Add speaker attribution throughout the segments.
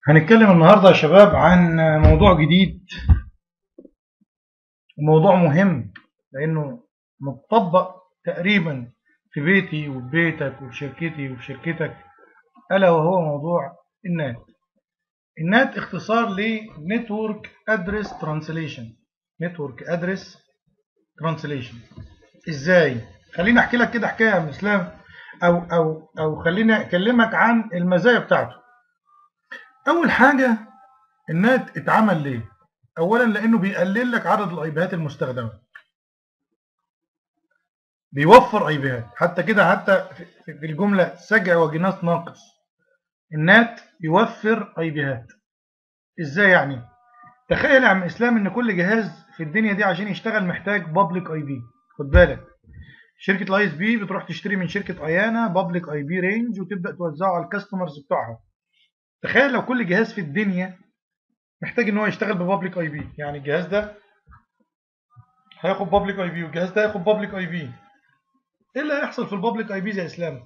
Speaker 1: هنتكلم النهاردة يا شباب عن موضوع جديد وموضوع مهم لأنه متطبق تقريبا في بيتي وفي بيتك وفي شركتي وفي شركتك ألا وهو موضوع النات النات اختصار ل Network Address Translation Network Address Translation ازاي خليني احكي لك كده حكايه يا عم اسلام او او او خليني اكلمك عن المزايا بتاعته اول حاجه النات اتعمل ليه اولا لانه بيقلل لك عدد الايبيهات المستخدمه بيوفر ايبيهات حتى كده حتى في الجمله سجع وجناس ناقص النات يوفر ايبيهات ازاي يعني تخيل يا عم اسلام ان كل جهاز في الدنيا دي عشان يشتغل محتاج بابليك اي بي خد بالك شركه الاي اس بي بتروح تشتري من شركه ايانا بابليك اي بي رينج وتبدا توزعه على الكاستمرز بتوعها تخيل لو كل جهاز في الدنيا محتاج ان هو يشتغل ببابليك اي بي يعني الجهاز ده هياخد بابليك اي بي والجهاز ده هياخد بابليك اي بي ايه اللي هيحصل في البابليك اي بي زي اسلام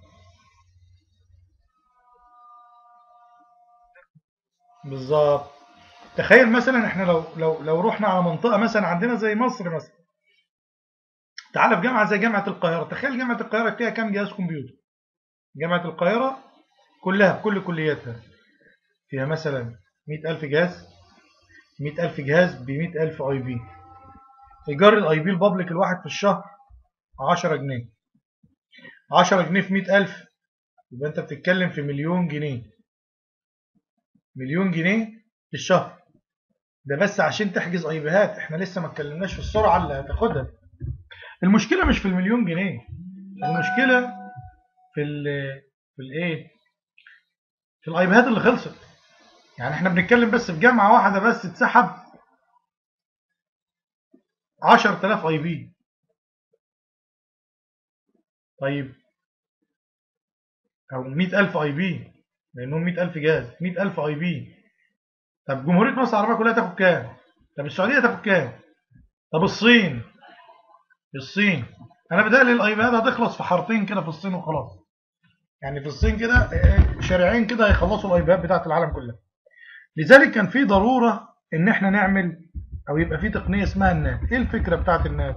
Speaker 1: بالظبط تخيل مثلا احنا لو لو لو رحنا على منطقه مثلا عندنا زي مصر مثلا تعال في جامعه زي جامعه القاهره تخيل جامعه القاهره فيها كام جهاز كمبيوتر جامعه القاهره كلها بكل كلياتها فيها مثلا 100000 جهاز 100000 جهاز ب 100000 اي بي ايجار الاي بي البابليك الواحد في الشهر 10 جنيه 10 جنيه في 100000 يبقى انت بتتكلم في مليون جنيه مليون جنيه في الشهر ده بس عشان تحجز اي بيهات احنا لسه ما اتكلمناش في السرعه اللي هتاخدها المشكله مش في المليون جنيه المشكله في ال في الايه في الايباد اللي خلصت يعني احنا بنتكلم بس في جامعه واحده بس اتسحب 10000 اي بي طيب او 100000 اي بي لانهم 100000 جهاز 100000 اي بي طب جمهوريه مصر العربيه كلها تاخد كام طب السعوديه تاخد كام طب الصين الصين انا بدالي الايباد هتخلص في حارتين كده في الصين وخلاص يعني في الصين كده شارعين كده هيخلصوا الايباد بتاعت العالم كلها لذلك كان في ضروره ان احنا نعمل او يبقى في تقنيه اسمها النات ايه الفكره بتاعت النات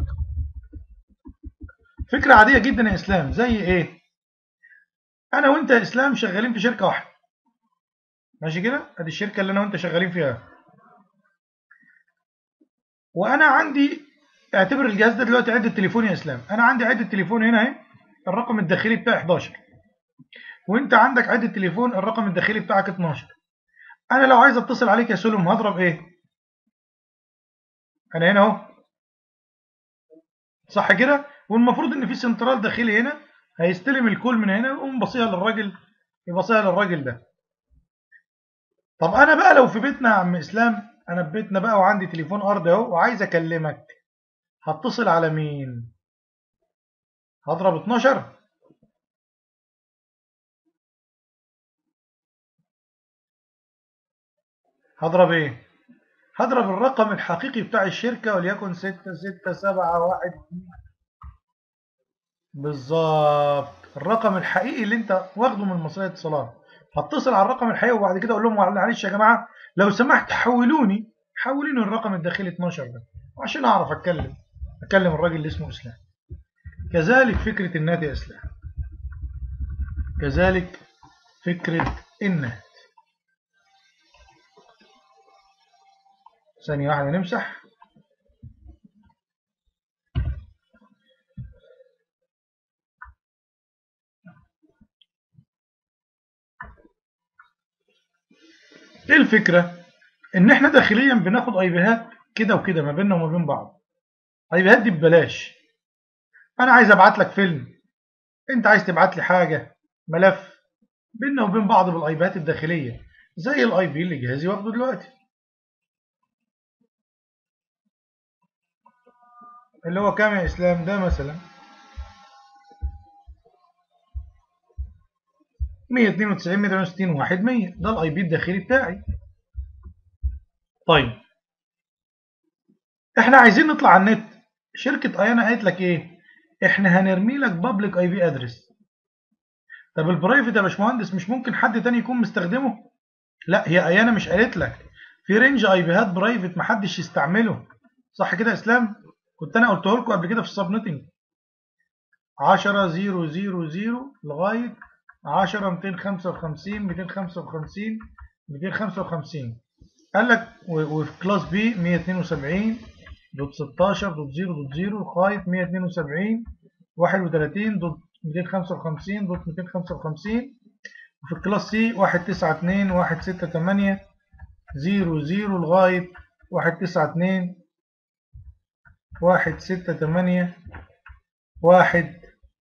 Speaker 1: فكره عاديه جدا يا اسلام زي ايه انا وانت يا اسلام شغالين في شركه واحده ماشي كده ادي الشركه اللي انا وانت شغالين فيها وانا عندي اعتبر الجهاز ده دلوقتي عده تليفون يا اسلام انا عندي عده تليفون هنا اهي الرقم الداخلي بتاعي 11 وانت عندك عده تليفون الرقم الداخلي بتاعك 12 انا لو عايز اتصل عليك يا سلم هضرب ايه انا هنا اهو صح كده والمفروض ان في سنترال داخلي هنا هيستلم الكول من هنا ويقوم باصيها للراجل يبصيها للراجل ده طب انا بقى لو في بيتنا يا عم اسلام انا في بيتنا بقى وعندي تليفون ارضي اهو وعايز اكلمك هتصل على مين هضرب 12 هضرب ايه هضرب الرقم الحقيقي بتاع الشركة وليكن ستة ستة سبعة واحد بالظبط الرقم الحقيقي اللي انت واخده من مصرية اتصالات هتصل على الرقم الحقيقي وبعد كده اقول لهم معلش يا جماعة لو سمحت حولوني حولوني الرقم الداخلي 12 ده عشان اعرف اتكلم اكلم الراجل اللي اسمه اسلام كذلك فكرة النات يا اسلام كذلك فكرة النات ثانية واحدة نمسح ايه الفكرة ان احنا داخليا بناخد ايبيهات كده وكده ما بيننا وما بين بعض ايبيهات دي ببلاش انا عايز ابعت لك فيلم انت عايز تبعت لي حاجة ملف بيننا وبين بعض بالايبيهات الداخلية زي الاي بي اللي جهازي واخده دلوقتي اللي هو كام يا اسلام ده مثلا 192 168 1 100 ده الاي بي الداخلي بتاعي طيب احنا عايزين نطلع على النت شركة ايانا قالت لك ايه احنا هنرمي لك بابليك اي بي ادرس طب البرايفت يا باشمهندس مش ممكن حد تاني يكون مستخدمه لا هي ايانا مش قالت لك في رينج اي بيهات برايفت محدش يستعمله صح كده يا اسلام كنت انا قلته لكم قبل كده في السب نتنج 10 0 0 0 لغايه 10 255 255 255 قال لك وفي كلاس بي 172 دوت 16 دوت 0 دوت 0 لغايه 172 31 دوت 255 دوت 255 وفي الكلاس سي 192 168 0 0 لغايه 192 168 1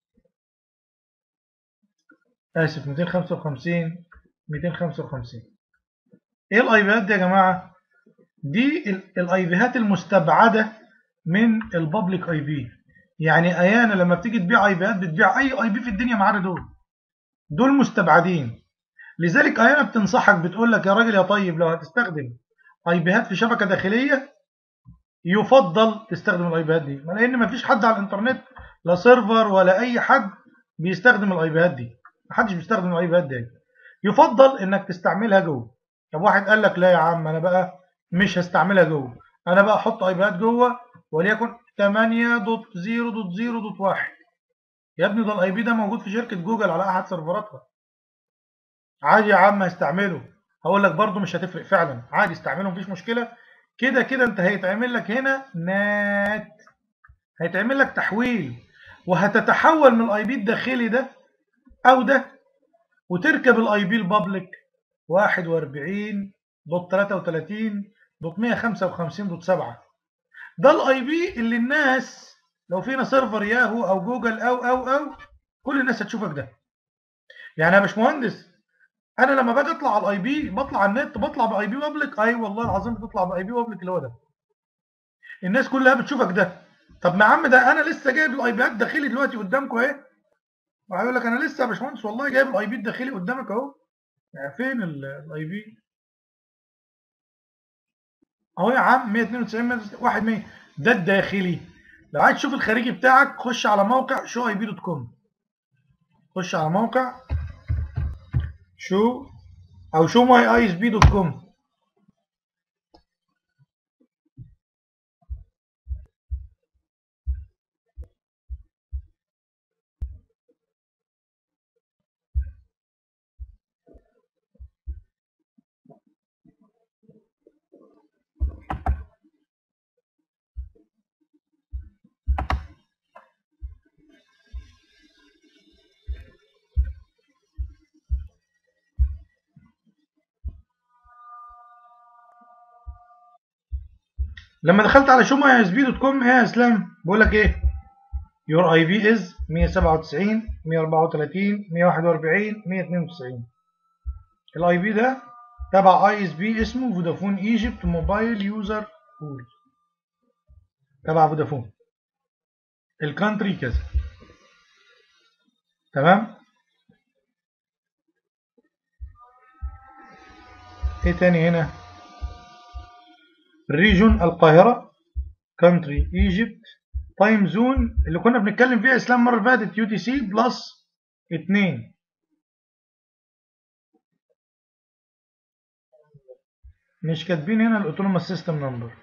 Speaker 1: آسف 255 255 إيه الأيبيهات دي يا جماعة؟ دي الأيبيهات المستبعدة من البابليك أي بي يعني أيانا لما بتيجي تبيع أيبيهات بتبيع أي أي بي في الدنيا ما عدا دول دول مستبعدين لذلك أيانا بتنصحك بتقول لك يا راجل يا طيب لو هتستخدم أيبيهات في شبكة داخلية يفضل تستخدم الأيبيهات دي لأن مفيش حد على الإنترنت لا سيرفر ولا أي حد بيستخدم الأيبيهات دي محدش بيستخدم الايباد دي يفضل انك تستعملها جوه طب واحد قال لك لا يا عم انا بقى مش هستعملها جوه انا بقى احط ايباد جوه وليكن 8.0.0.1 يا ابني ده الاي بي ده موجود في شركه جوجل على احد سيرفراتها عادي يا عم هستعمله هقول لك برده مش هتفرق فعلا عادي استعمله مفيش مشكله كده كده انت هيتعمل لك هنا نات هيتعمل لك تحويل وهتتحول من الاي بي الداخلي ده او ده وتركب الاي بي البابليك 41 دوت 33 دوت 155 دوت 7 ده الاي بي اللي الناس لو فينا سيرفر ياهو او جوجل او او او كل الناس هتشوفك ده يعني يا باشمهندس انا لما باجي اطلع على الاي بي بطلع على النت بطلع باي بي بابليك اي والله العظيم بتطلع باي بي بابليك اللي هو ده الناس كلها بتشوفك ده طب يا عم ده انا لسه جايب الاي بيات داخلي دلوقتي قدامكم اهي وهيقول لك انا لسه يا باشمهندس والله جايب الاي بي الداخلي قدامك اهو يعني فين الاي بي اهو يا عم 192 واحد 100 ده الداخلي لو عايز تشوف الخارجي بتاعك خش على موقع شو اي بي دوت كوم خش على موقع شو او شو ماي اي اس بي دوت كوم لما دخلت على شو ماي اس بي دوت كوم ايه يا اسلام بقول لك ايه يور اي بي از 197 134 141 192 الاي بي ده تبع اي اس بي اسمه فودافون ايجيبت موبايل يوزر بول تبع فودافون الكانتري كذا تمام ايه تاني هنا ريجون القاهرة كونتري ايجيبت تايم زون اللي كنا بنتكلم فيها اسلام المره اللي فاتت يو تي سي بلس 2 مش كاتبين هنا الاوتونوماس سيستم نمبر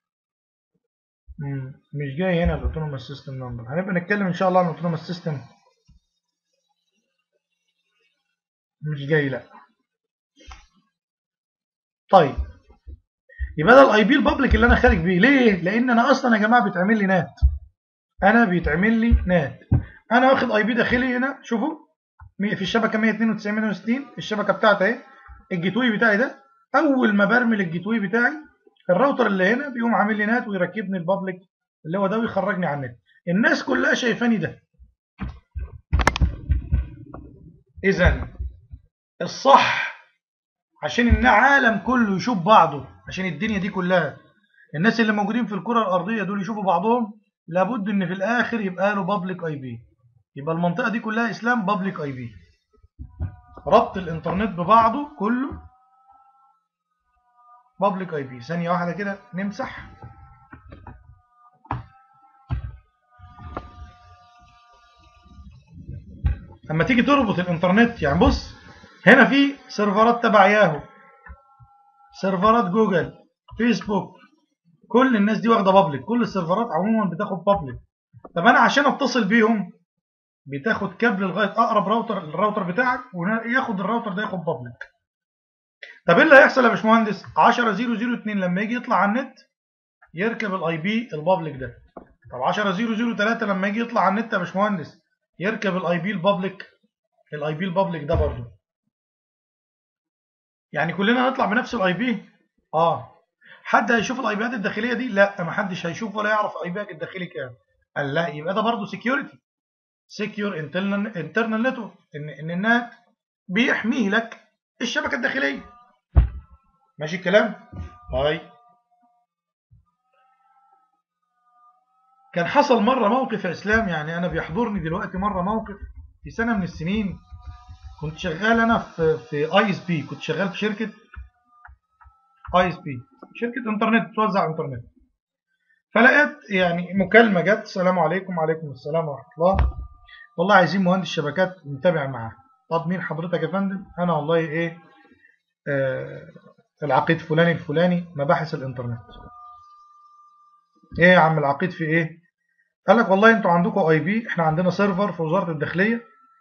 Speaker 1: مش جاي هنا الاوتونوماس سيستم نمبر هنبقى نتكلم ان شاء الله عن الاوتونوماس سيستم مش جاي لا طيب يبقى ده الاي بي البابليك اللي انا خارج بيه ليه لان انا اصلا يا جماعه بيتعمل لي نات انا بيتعمل لي نات انا واخد اي بي داخلي هنا شوفوا في الشبكه 192 160 الشبكه بتاعتي اهي الجيت واي بتاعي ده اول ما برمي الجيت واي بتاعي الراوتر اللي هنا بيقوم عامل لي نات ويركبني البابليك اللي هو ده ويخرجني على النت الناس كلها شايفاني ده اذا الصح عشان العالم كله يشوف بعضه عشان الدنيا دي كلها الناس اللي موجودين في الكرة الأرضية دول يشوفوا بعضهم لابد ان في الآخر يبقى له بابليك اي بي يبقى المنطقة دي كلها إسلام بابليك اي بي ربط الإنترنت ببعضه كله بابليك اي بي ثانية واحدة كده نمسح لما تيجي تربط الإنترنت يعني بص هنا في سيرفرات تبع ياهو سيرفرات جوجل فيسبوك كل الناس دي واخده بابليك كل السيرفرات عموما بتاخد بابليك طب انا عشان اتصل بيهم بتاخد كابل لغايه اقرب راوتر الراوتر بتاعك وياخد الراوتر ده ياخد بابليك طب ايه اللي هيحصل يا باشمهندس 10002 لما يجي يطلع على النت يركب الاي بي البابليك ده طب 10003 لما يجي يطلع على النت يا باشمهندس يركب الاي بي البابليك الاي بي البابليك ده برضه يعني كلنا هنطلع بنفس الاي بي اه حد هيشوف الاي بيات الداخليه دي لا ما حدش هيشوف ولا يعرف اي بيك الداخلي كام قال لا يبقى ده برضه سكيورتي سكيور انترنال نتورك ان ان النت بيحميه لك الشبكه الداخليه ماشي الكلام طيب كان حصل مره موقف يا اسلام يعني انا بيحضرني دلوقتي مره موقف في سنه من السنين كنت شغال انا في في اي اس بي كنت شغال في شركه اي اس بي شركه انترنت بتوزع انترنت فلقيت يعني مكالمه جت السلام عليكم وعليكم السلام ورحمه الله والله عايزين مهندس شبكات نتابع معاه طب مين حضرتك يا فندم انا والله ايه آه العقيد فلاني الفلاني مباحث الانترنت ايه يا عم العقيد في ايه قال لك والله انتوا عندكم اي بي احنا عندنا سيرفر في وزاره الداخليه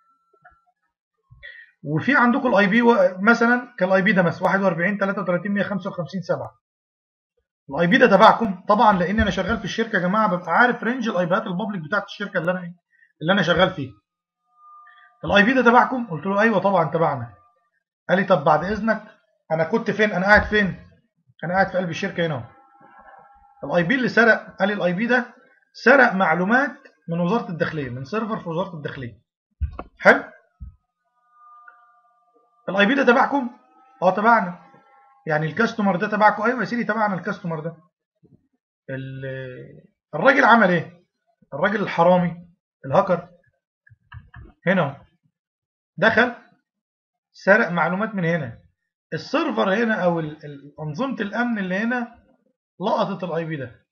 Speaker 1: وفي عندكم الاي بي مثلا كالاي بي ده مثلا 41 33 155 7 الاي بي ده تبعكم طبعا لان انا شغال في الشركه يا جماعه ببقى عارف رينج الاي بيات البابليك بتاعت الشركه اللي انا اللي انا شغال فيها الاي بي ده تبعكم قلت له ايوه طبعا تبعنا قال لي طب بعد اذنك انا كنت فين انا قاعد فين انا قاعد في قلب الشركه هنا الاي بي اللي سرق قال لي الاي بي ده سرق معلومات من وزاره الداخليه من سيرفر في وزاره الداخليه حلو الاي بي ده تبعكم اه تبعنا يعني الكاستمر ده تبعكم ايوه يا سيدي تبعنا الكاستمر ده الراجل عمل ايه الراجل الحرامي الهاكر هنا دخل سرق معلومات من هنا السيرفر هنا او انظمه الامن اللي هنا لقطت الاي بي ده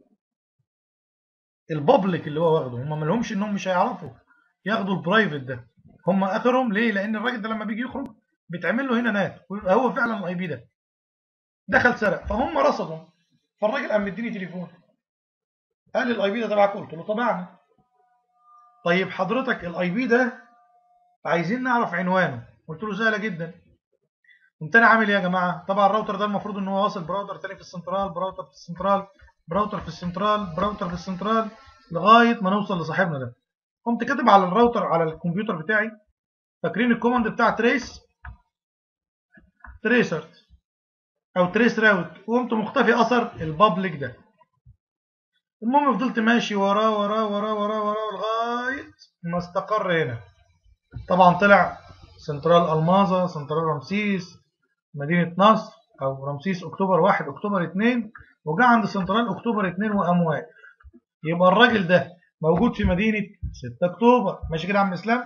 Speaker 1: البابليك اللي هو واخده هم ما لهمش انهم مش هيعرفوا ياخدوا البرايفت ده هم اخرهم ليه لان الراجل ده لما بيجي يخرج بيتعمل له هنا نات ويبقى هو فعلا الاي بي ده دخل سرق فهم رصدوا فالراجل قام مديني تليفون قال لي الاي بي ده تبعك قلت له طبعا طيب حضرتك الاي بي ده عايزين نعرف عنوانه قلت له سهله جدا قمت انا عامل ايه يا جماعه طبعا الراوتر ده المفروض ان هو واصل براوتر تاني في السنترال براوتر في السنترال براوتر في السنترال براوتر في السنترال لغايه ما نوصل لصاحبنا ده قمت كاتب على الراوتر على الكمبيوتر بتاعي فاكرين الكوماند بتاع تريس تريسر او تريس راوت وقمت مختفي اثر البابليك ده المهم فضلت ماشي وراه وراه وراه وراه وراه لغايه ما استقر هنا طبعا طلع سنترال المازا سنترال رمسيس مدينه نصر او رمسيس اكتوبر 1 اكتوبر 2 وجا عند سنترال اكتوبر 2 وقام واقف يبقى الراجل ده موجود في مدينه 6 اكتوبر ماشي كده يا عم اسلام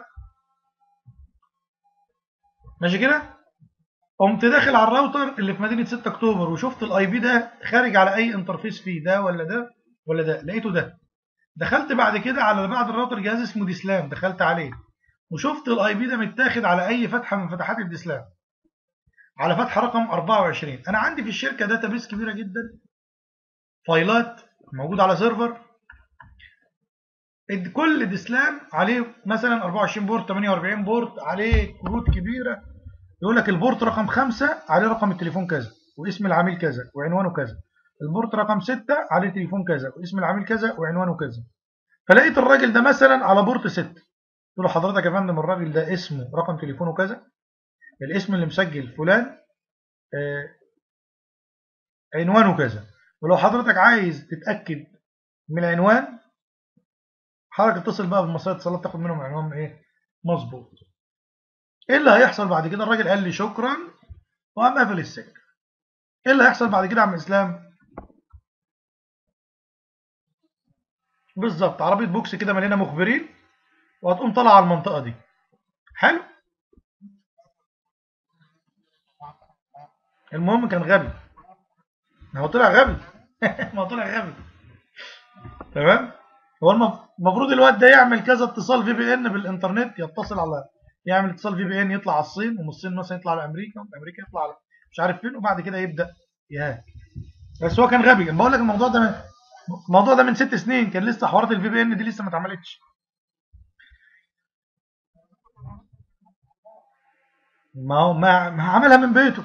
Speaker 1: ماشي كده قمت داخل على الراوتر اللي في مدينه 6 اكتوبر وشفت الاي بي ده خارج على اي انترفيس فيه ده ولا ده ولا ده لقيته ده دخلت بعد كده على بعد الراوتر جهاز اسمه ديسلام دخلت عليه وشفت الاي بي ده متاخد على اي فتحه من فتحات الديسلام على فتحه رقم 24 انا عندي في الشركه داتابيس كبيره جدا فايلات موجوده على سيرفر كل ديسلام عليه مثلا 24 بورت 48 بورت عليه كروت كبيره يقول لك البورت رقم 5 عليه رقم التليفون كذا واسم العميل كذا وعنوانه كذا البورت رقم 6 عليه تليفون كذا واسم العميل كذا وعنوانه كذا فلقيت الراجل ده مثلا على بورت 6 قلت له حضرتك يا فندم الراجل ده اسمه رقم تليفونه كذا الاسم اللي مسجل فلان آه عنوانه كذا ولو حضرتك عايز تتاكد من العنوان حضرتك اتصل بقى بمصرية اتصالات تاخد منهم عنوان ايه مظبوط ايه اللي هيحصل بعد كده الراجل قال لي شكرا وقام قافل السكه ايه اللي هيحصل بعد كده يا عم اسلام بالظبط عربيه بوكس كده مليانه مخبرين وهتقوم طالعه على المنطقه دي حلو المهم كان غبي ما هو طلع غبي ما هو طلع غبي تمام هو المفروض الواد ده يعمل كذا اتصال في بي ان بالانترنت يتصل على يعمل اتصال في بي ان يطلع على الصين ومن الصين مثلا يطلع على امريكا ومن امريكا يطلع على مش عارف فين وبعد كده يبدا يهاك بس هو كان غبي بقول لك الموضوع ده من الموضوع ده من ست سنين كان لسه حوارات الفي بي ان دي لسه ما اتعملتش ما هو ما, ما عملها من بيته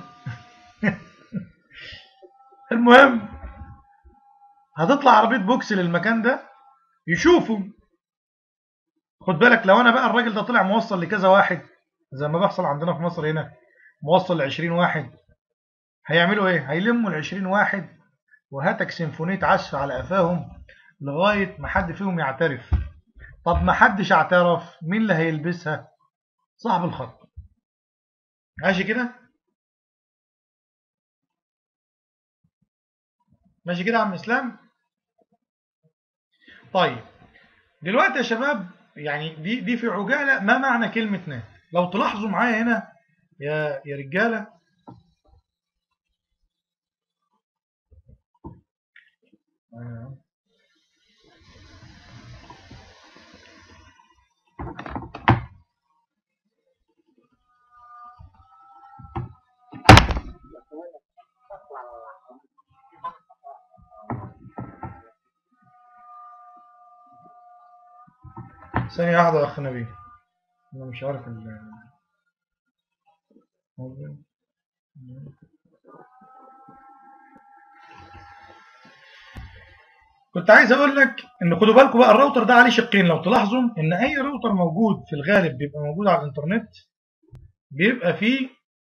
Speaker 1: المهم هتطلع عربيه بوكس للمكان ده يشوفوا خد بالك لو انا بقى الراجل ده طلع موصل لكذا واحد زي ما بيحصل عندنا في مصر هنا موصل ل 20 واحد هيعملوا ايه هيلموا ال 20 واحد وهاتك سيمفونيه عزف على قفاهم لغايه ما حد فيهم يعترف طب ما حدش اعترف مين اللي هيلبسها صاحب الخط ماشي كده ماشي كده يا عم اسلام طيب دلوقتي يا شباب يعني دي دي في عجاله ما معنى كلمه نات لو تلاحظوا معايا هنا يا يا رجاله ثانية واحدة يا أخ نبيل أنا مش عارف ال كنت عايز اقول لك ان خدوا بالكم بقى الراوتر ده عليه شقين لو تلاحظوا ان اي راوتر موجود في الغالب بيبقى موجود على الانترنت بيبقى فيه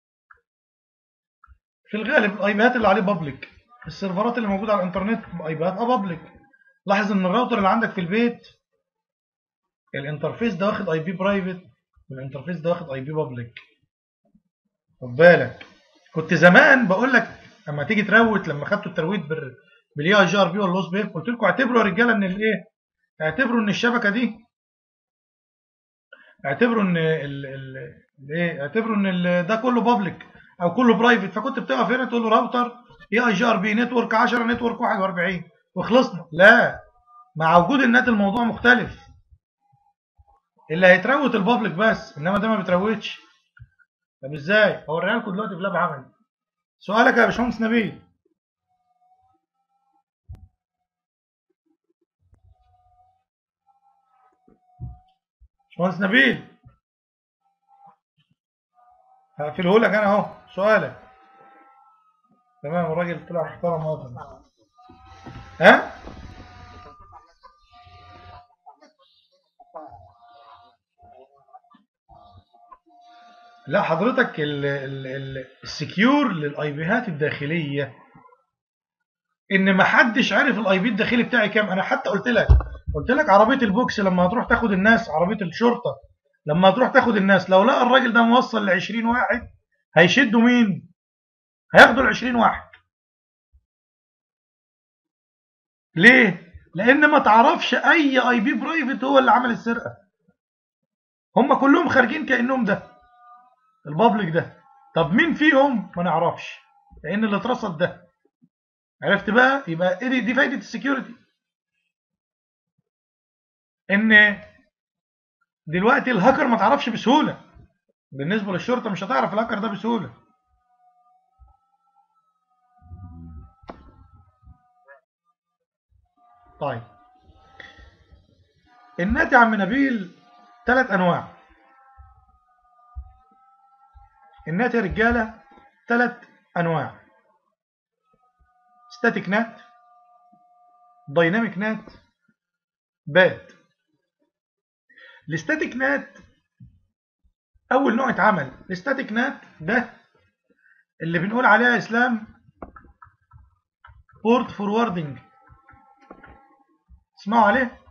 Speaker 1: في الغالب الايبيات اللي عليه بابليك السيرفرات اللي موجوده على الانترنت ايبياتها بابليك لاحظ ان الراوتر اللي عندك في البيت الانترفيس ده واخد اي بي برايفت والانترفيس ده واخد اي بي بابليك خد بالك كنت زمان بقول لك اما تيجي تروت لما خدتوا الترويت بال بالاي اي جي ار بي واللوس بيف قلت لكم اعتبروا يا رجاله ان الايه اعتبروا ان الشبكه دي اعتبروا ان ال ال الايه اعتبروا ان ال ده كله بابليك او كله برايفت فكنت بتقف هنا تقول له راوتر اي اي جي ار بي نتورك 10 نتورك 41 وخلصنا لا مع وجود النت الموضوع مختلف اللي هيتروت البابليك بس انما ده ما بيتروتش طب ازاي اوريها لكم دلوقتي في لاب عملي سؤالك يا باشمهندس نبيل باشمهندس نبيل هقفله لك انا اهو سؤالك تمام الراجل طلع محترم اهو ها لا حضرتك السكيور للاي بيهات الداخليه ان ما حدش عارف الاي بي الداخلي بتاعي كام انا حتى قلت لك قلت لك عربيه البوكس لما هتروح تاخد الناس عربيه الشرطه لما هتروح تاخد الناس لو لقى الراجل ده موصل ل 20 واحد هيشدوا مين هياخدوا ال 20 واحد ليه لان ما تعرفش اي اي بي برايفت هو اللي عمل السرقه هم كلهم خارجين كانهم ده البابليك ده طب مين فيهم ما نعرفش لان اللي اترصد ده عرفت بقى يبقى ايه دي, دي فايده السكيورتي ان دلوقتي الهاكر ما تعرفش بسهوله بالنسبه للشرطه مش هتعرف الهاكر ده بسهوله طيب النات يا عم نبيل ثلاث انواع النات يا رجاله ثلاث انواع ستاتيك نات دايناميك نات باد الستاتيك نات اول نوع اتعمل الستاتيك نات ده اللي بنقول عليه يا اسلام بورت فوروردنج اسمعوا عليه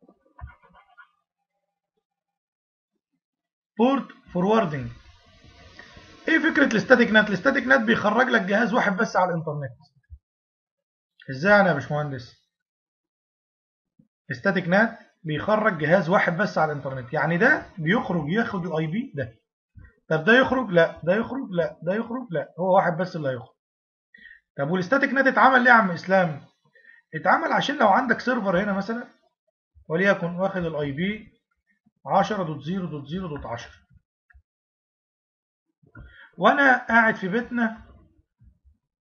Speaker 1: بورت فوروردنج ايه فكره الستاتيك نات الستاتيك نات بيخرج لك جهاز واحد بس على الانترنت ازاي انا يا باشمهندس الستاتيك نات بيخرج جهاز واحد بس على الانترنت يعني ده بيخرج ياخد الاي بي ده طب ده يخرج لا ده يخرج لا ده يخرج لا هو واحد بس اللي هيخرج طب والستاتيك نات اتعمل ليه يا عم اسلام اتعمل عشان لو عندك سيرفر هنا مثلا وليكن واخد الاي بي 10.0.0.10 وانا قاعد في بيتنا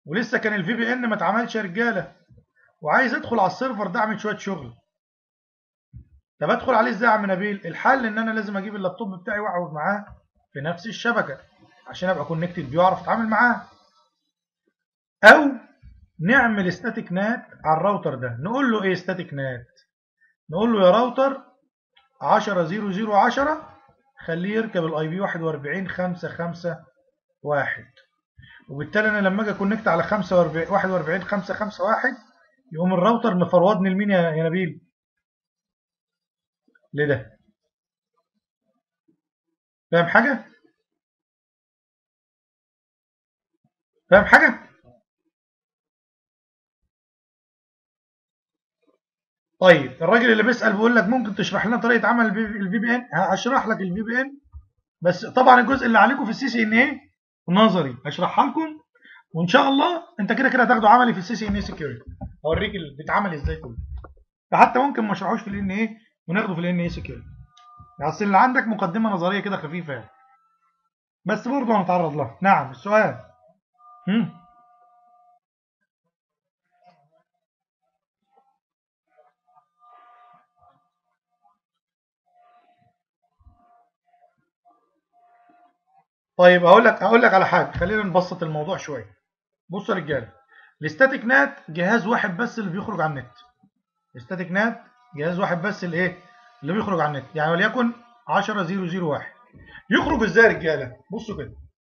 Speaker 1: ولسه كان الفي بي ان ما اتعملش يا رجاله وعايز ادخل على السيرفر ده اعمل شويه شغل طب ادخل عليه ازاي يا عم نبيل الحل ان انا لازم اجيب اللابتوب بتاعي واقعد معاه في نفس الشبكه عشان ابقى كونكتد بيه واعرف اتعامل معاه او نعمل ستاتيك نات على الراوتر ده نقول له ايه ستاتيك نات نقول له يا راوتر 10 0 0 10 خليه يركب الاي بي 41 5 5 1 وبالتالي انا لما اجي كونكت على 45 41 5 5 1 يقوم الراوتر مفروضني لمين يا يا نبيل لده فاهم حاجه فاهم حاجه طيب الراجل اللي بيسأل بيقول لك ممكن تشرح لنا طريقة عمل الفي بي ان هشرح لك الفي بي ان بس طبعا الجزء اللي عليكم في السي سي ان ايه نظري هشرحها لكم وان شاء الله انت كده كده هتاخده عملي في السي سي ان اي سكيورتي اوريك ال- بيتعمل ازاي كله فحتى ممكن ما اشرحوش في الان ايه وناخده في الان اي سكيورتي اصل اللي عندك مقدمة نظرية كده خفيفة يعني بس برضه هنتعرض لها نعم السؤال هم؟ طيب هقول لك هقول لك على حاجه خلينا نبسط الموضوع شويه بصوا يا رجاله الاستاتيك نات جهاز واحد بس اللي بيخرج على النت الاستاتيك نات جهاز واحد بس اللي ايه اللي بيخرج على النت يعني وليكن 10001 يخرج ازاي يا رجاله بصوا كده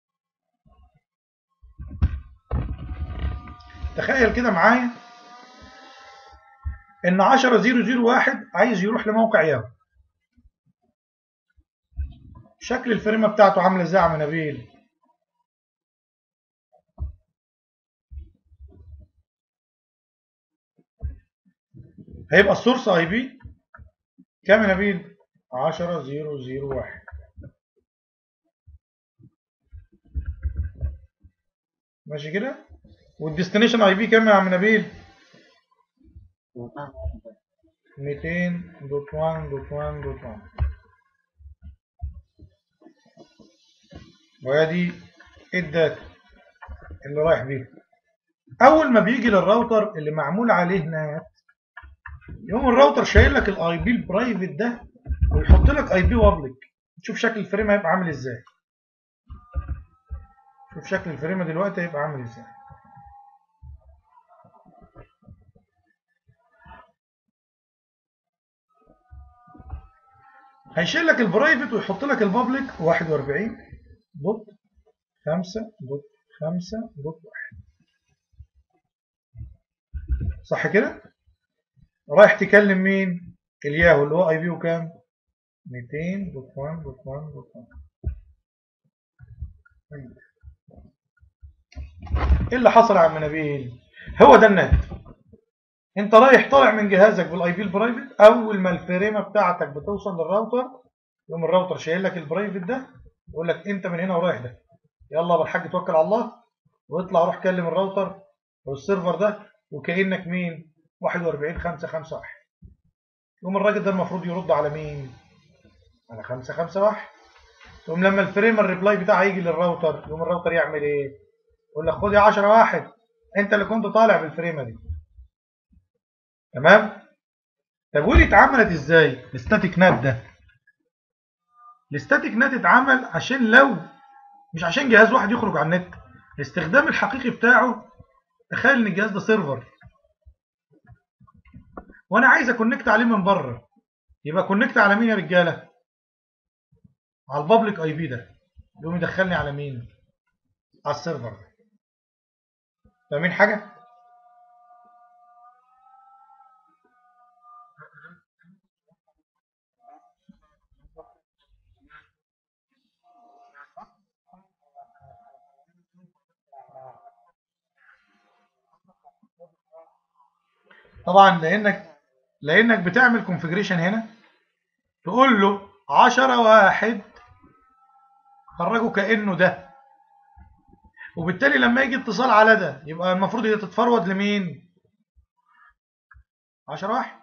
Speaker 1: تخيل كده معايا ان 10001 عايز يروح لموقع ياهو شكل الفريمه بتاعته عامله ازاي يا عم نبيل هيبقى السورس اي بي كام يا نبيل 10001 ماشي كده والديستنيشن اي بي كام يا عم نبيل 200.1.1.1 وادي الداتا اللي رايح بيها اول ما بيجي للراوتر اللي معمول عليه نات يقوم الراوتر شايل لك الاي بي البرايفت ده ويحط لك اي بي بابليك شوف شكل الفريم هيبقى عامل ازاي شوف شكل الفريم دلوقتي هيبقى عامل ازاي هيشيل لك البرايفت ويحط لك البابليك 41 دوت 5 دوت 5 دوت 1 صح كده رايح تكلم مين الياهو اللي هو اي بي وكام 200 دوت 1 دوت 1 دوت 1 ايه اللي حصل يا عم نبيل هو ده النت انت رايح طالع من جهازك بالاي بي البرايفت اول ما الفريمه بتاعتك بتوصل للراوتر يقوم الراوتر شايل لك البرايفت ده يقول لك انت من هنا ورايح ده يلا بالحاج توكل على الله واطلع روح كلم الراوتر والسيرفر ده وكانك مين 41 5 5 1 يقوم الراجل ده المفروض يرد على مين على 5 5 1 يقوم لما الفريم الريبلاي بتاعه يجي للراوتر يقوم الراوتر يعمل ايه يقول لك خد يا 10 واحد انت اللي كنت طالع بالفريمه دي تمام طب ودي اتعملت ازاي الستاتيك نات ده الستاتيك نات اتعمل عشان لو مش عشان جهاز واحد يخرج على النت الاستخدام الحقيقي بتاعه تخيل ان الجهاز ده سيرفر وانا عايز اكونكت عليه من بره يبقى كونكت على مين يا رجاله على البابليك اي بي ده يقوم يدخلني على مين على السيرفر ده فاهمين حاجه طبعا لانك لانك بتعمل كونفيجريشن هنا تقول له 10 واحد خرجه كانه ده وبالتالي لما يجي اتصال على ده يبقى المفروض هي تتفرود لمين 10 واحد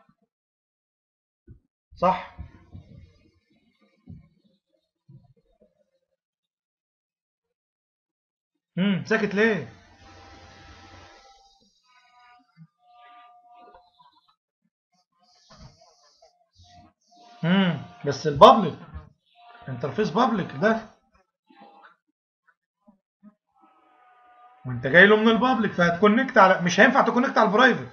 Speaker 1: صح امم ساكت ليه امم بس البابليك انترفيس بابليك ده وانت جاي له من البابليك فهتكونكت على مش هينفع تكونكت على البرايفت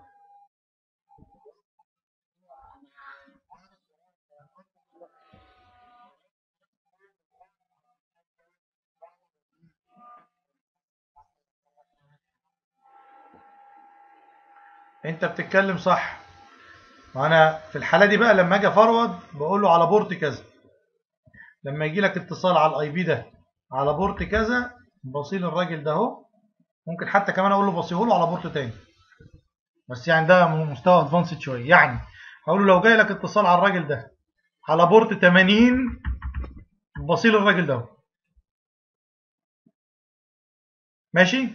Speaker 1: انت بتتكلم صح وانا في الحاله دي بقى لما اجي فورورد بقول له على بورت كذا لما يجي لك اتصال على الاي بي ده على بورت كذا بصيل الراجل ده اهو ممكن حتى كمان اقول له بصيه له على بورت تاني بس يعني ده مستوى ادفانسد شويه يعني هقول له لو جاي لك اتصال على الراجل ده على بورت 80 بصيل الراجل ده اهو ماشي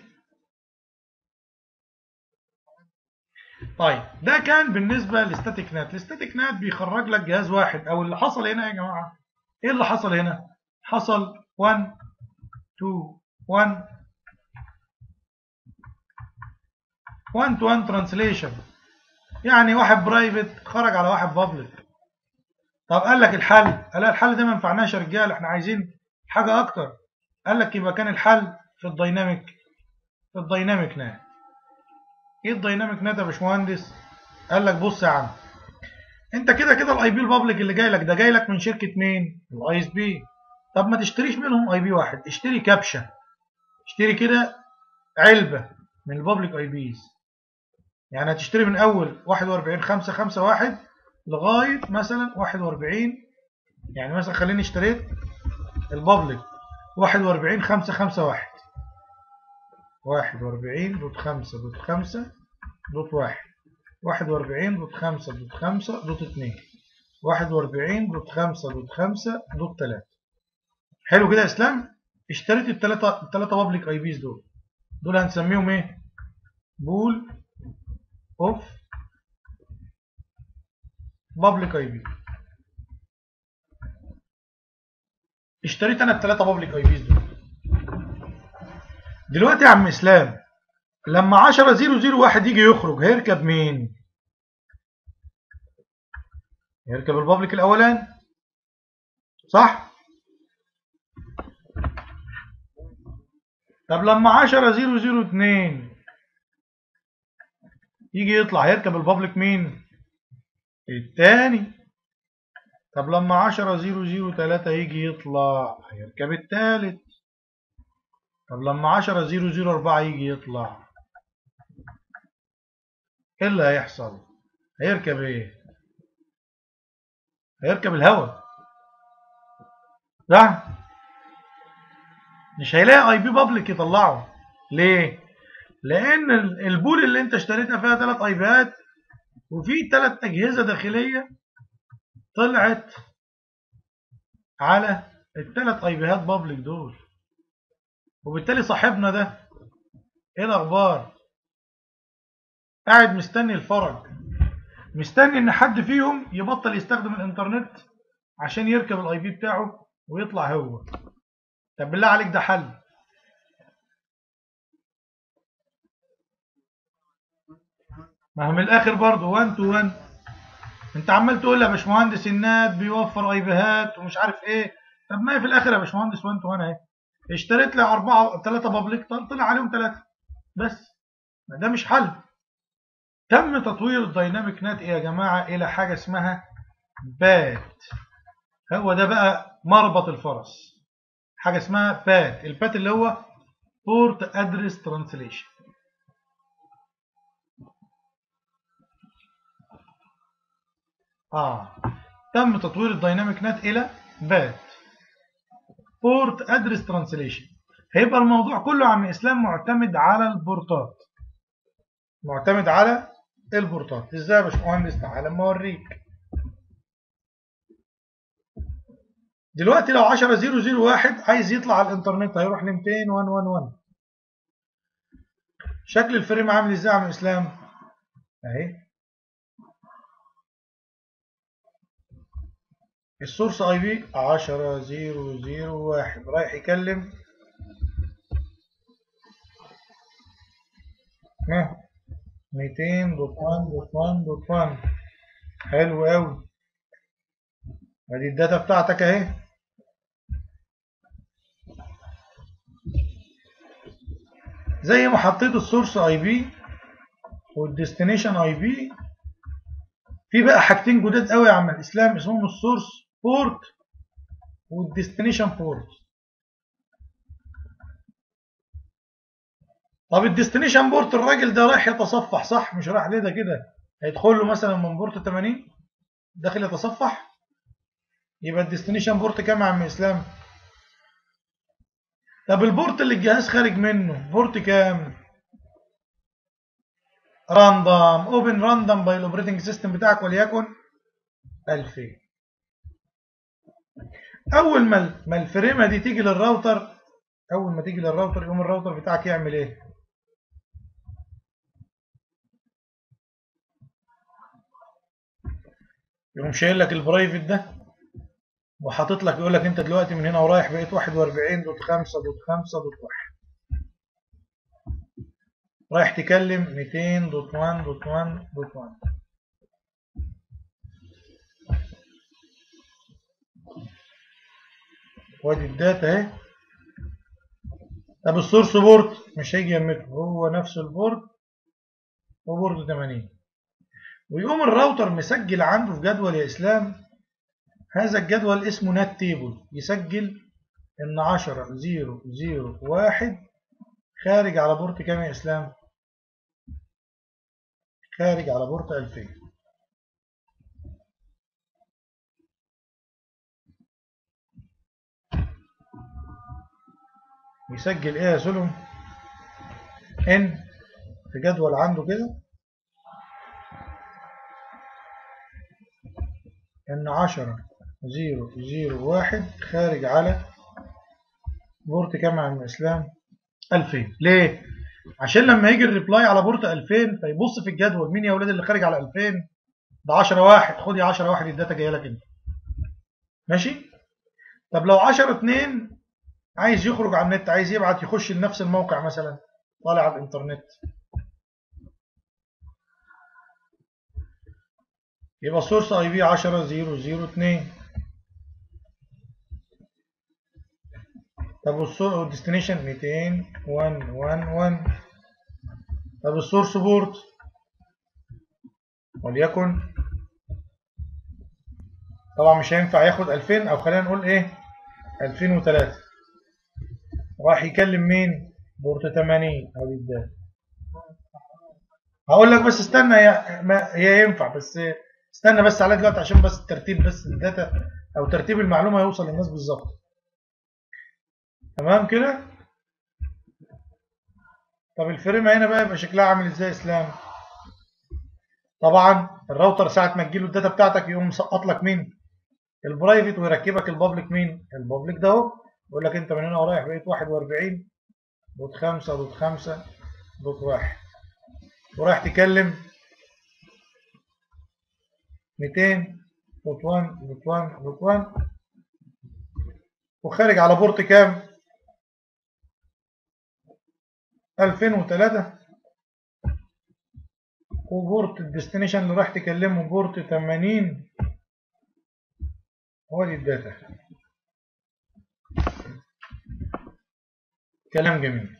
Speaker 1: طيب ده كان بالنسبة لستاتيك نات الستاتيك نات بيخرج لك جهاز واحد او اللي حصل هنا يا جماعة ايه اللي حصل هنا حصل 1 2 1 1 to 1 ترانسليشن يعني واحد برايفت خرج على واحد بابليك طب قال لك الحل قال لك الحل ده ما ينفعناش يا رجاله احنا عايزين حاجة اكتر قال لك يبقى كان الحل في الدايناميك في الدايناميك نات ايه الدايناميك نت يا باشمهندس قال لك بص يا عم انت كده كده الاي بي البابليك اللي جاي لك ده جاي لك من شركه مين الاي اس بي طب ما تشتريش منهم اي بي واحد اشتري كابشه اشتري كده علبه من البابليك اي بيز يعني هتشتري من اول 41 5 5 1 لغايه مثلا 41 يعني مثلا خليني اشتريت البابليك 41 5 5 1 واحد وأربعين دوت خمسة دوت خمسة دوت واحد واحد وأربعين دوت خمسة دوت خمسة دوت اتنين واحد وأربعين دوت خمسة دوت خمسة دوت تلاتة حلو كده يا إسلام اشتريت التلاتة التلاتة بابليك أي بيز دول دول هنسميهم إيه بول أوف بابليك أي بي اشتريت أنا التلاتة بابليك أي بيز دول دلوقتي يا عم اسلام لما 10 0 0 1 يجي يخرج هيركب مين يركب البابليك الاولاني صح طب لما 10 0 0 2 يجي يطلع هيركب البابليك مين التاني طب لما 10 0 0 3 يجي يطلع هيركب التالت طب لما 10 0 0 4 يجي يطلع ايه اللي هيحصل هيركب ايه هيركب الهواء صح مش هيلاقي اي بي بابليك يطلعه ليه لان البول اللي انت اشتريتها فيها ثلاث اي بيات وفي ثلاث اجهزه داخليه طلعت على الثلاث اي بيات بابليك دول وبالتالي صاحبنا ده ايه الاخبار قاعد مستني الفرج مستني ان حد فيهم يبطل يستخدم الانترنت عشان يركب الاي بي بتاعه ويطلع هو طب بالله عليك ده حل ما هو من الاخر برضه 1 تو 1 انت عمال تقول يا باشمهندس النات بيوفر اي بيهات ومش عارف ايه طب ما هي في الاخر يا باشمهندس 1 تو 1 اهي اشتريت لي أربعة ثلاثة بابليك طلع عليهم ثلاثة بس ده مش حل تم تطوير الدايناميك نات يا جماعة إلى حاجة اسمها بات هو ده بقى مربط الفرس حاجة اسمها بات البات اللي هو بورت ادرس ترانسليشن اه تم تطوير الدايناميك نات إلى بات بورت ادرس ترانسليشن هيبقى الموضوع كله عم اسلام معتمد على البورتات معتمد على البورتات ازاي يا باشمهندس تعالى اما اوريك دلوقتي لو 10 0 0 1 عايز يطلع على الانترنت هيروح ل 200 1 1 1 شكل الفريم عامل ازاي يا عم اسلام اهي السورس اي بي 10 0 0 1 رايح يكلم ها 200 دوت 1 دوت 1 دوت 1 حلو قوي ادي الداتا بتاعتك اهي زي ما حطيت السورس اي بي والديستنيشن اي بي في بقى حاجتين جداد قوي يا عم الاسلام اسمهم السورس بورت والديستنيشن بورت طب الديستنيشن بورت الراجل ده رايح يتصفح صح مش رايح ليه ده كده هيدخل له مثلا من بورت 80 داخل يتصفح يبقى الديستنيشن بورت كام يا عم اسلام طب البورت اللي الجهاز خارج منه بورت كام راندوم اوبن راندوم باي الاوبريتنج سيستم بتاعك وليكن 2000 اول ما ما الفريمه دي تيجي للراوتر اول ما تيجي للراوتر يقوم الراوتر بتاعك يعمل ايه يقوم شايل لك البرايفت ده وحاطط لك يقول لك انت دلوقتي من هنا ورايح بقيت 41 دوت 5 دوت 5 دوت 1 رايح تكلم 200 دوت 1 دوت 1 دوت 1 وادي الداتا اهي طب السورس بورت مش هيجي يمته هو نفس البورت هو بورت 80 ويقوم الراوتر مسجل عنده في جدول يا اسلام هذا الجدول اسمه نت تيبل يسجل ان 10 0 0 1 خارج على بورت كام يا اسلام خارج على بورت 2000 يسجل ايه يا سلم ان في جدول عنده كده ان 10 0 0 1 خارج على بورت كام يا عم اسلام 2000 ليه عشان لما يجي الريبلاي على بورت 2000 فيبص في الجدول مين يا اولاد اللي خارج على 2000 ده 10 واحد خد يا 10 واحد الداتا جايه لك انت ماشي طب لو 10 2 عايز يخرج على النت عايز يبعت يخش لنفس الموقع مثلا طالع على الانترنت يبقى سورس اي بي 10 0 0 2 طب والديستنيشن 200 1 1 1 طب السورس بورت وليكن طبعا مش هينفع ياخد 2000 او خلينا نقول ايه 2003 راح يكلم مين بورت 80 ادي الداتا هقول لك بس استنى هي ما هي ينفع بس استنى بس على دلوقتي عشان بس الترتيب بس الداتا او ترتيب المعلومه يوصل للناس بالظبط تمام كده طب الفريمه هنا بقى يبقى شكلها عامل ازاي يا اسلام طبعا الراوتر ساعه ما تجيله الداتا بتاعتك يقوم مسقط لك مين البرايفت ويركبك البابليك مين البابليك ده اهو يقول لك انت من هنا ورايح بقيت 41 دوت 5 دوت 5 دوت 1 ورايح تكلم 200 دوت 1 دوت 1 دوت 1 وخارج على بورت كام 2003 وبورت الديستنيشن اللي راح تكلمه بورت 80 هو دي الداتا كلام جميل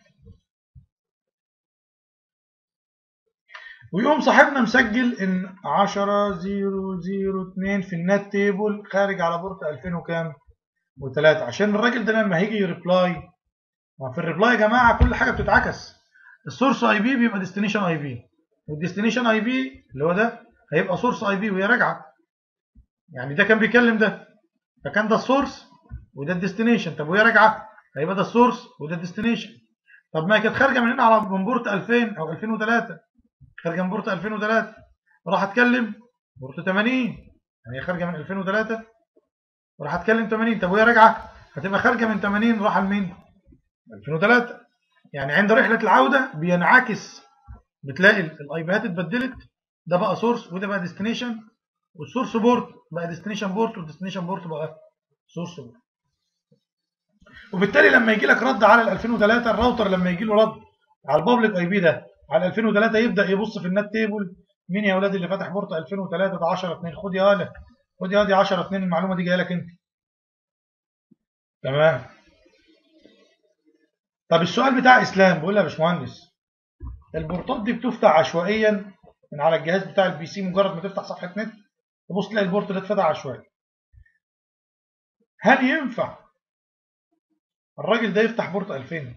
Speaker 1: ويقوم صاحبنا مسجل ان 10 0 0 2 في النت تيبل خارج على بورت 2000 وكام و3 عشان الراجل ده لما هيجي يريبلاي ما في الريبلاي يا جماعه كل حاجه بتتعكس السورس اي بي بيبقى ديستنيشن اي بي والديستنيشن اي بي اللي هو ده هيبقى سورس اي بي وهي راجعه يعني ده كان بيكلم ده فكان ده السورس وده الديستنيشن طب وهي راجعه هيبقى ده السورس وده الديستنيشن طب ما هي كانت خارجه من هنا على من بورت 2000 او 2003 خارجه من بورت 2003 راح اتكلم بورت 80 يعني هي خارجه من 2003 وراح اتكلم 80 طب وهي راجعه هتبقى خارجه من 80 راح لمين 2003 يعني عند رحله العوده بينعكس بتلاقي الايبيهات اتبدلت ده بقى سورس وده بقى ديستنيشن والسورس بورت بقى ديستنيشن بورت والديستنيشن بورت بقى سورس بورت وبالتالي لما يجي لك رد على ال 2003 الراوتر لما يجي له رد على البابليك اي بي ده على 2003 يبدا يبص في النت تيبل مين يا اولاد اللي فاتح بورت 2003 ده 10 2 خد يا ولد ودي ادي 10 2 المعلومه دي جايه لك انت تمام طب السؤال بتاع اسلام بيقول لي يا باشمهندس البورتات دي بتفتح عشوائيا من على الجهاز بتاع البي سي مجرد ما تفتح صفحه نت تبص تلاقي البورت ده اتفتح عشوائي هل ينفع الراجل ده يفتح بورت 2000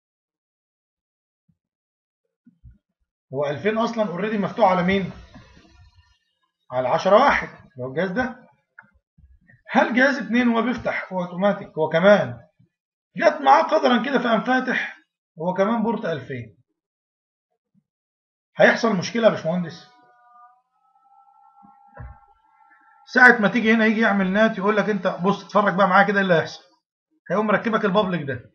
Speaker 1: هو 2000 اصلا اوريدي مفتوح على مين على 10 واحد لو الجهاز ده هل جهاز 2 هو بيفتح هو اوتوماتيك هو كمان جت معاه قدرا كده فقام فاتح هو كمان بورت 2000 هيحصل مشكله يا باشمهندس ساعة ما تيجي هنا يجي يعمل نات يقول لك انت بص اتفرج بقى معايا كده ايه اللي هيحصل هيقوم مركبك البابليك ده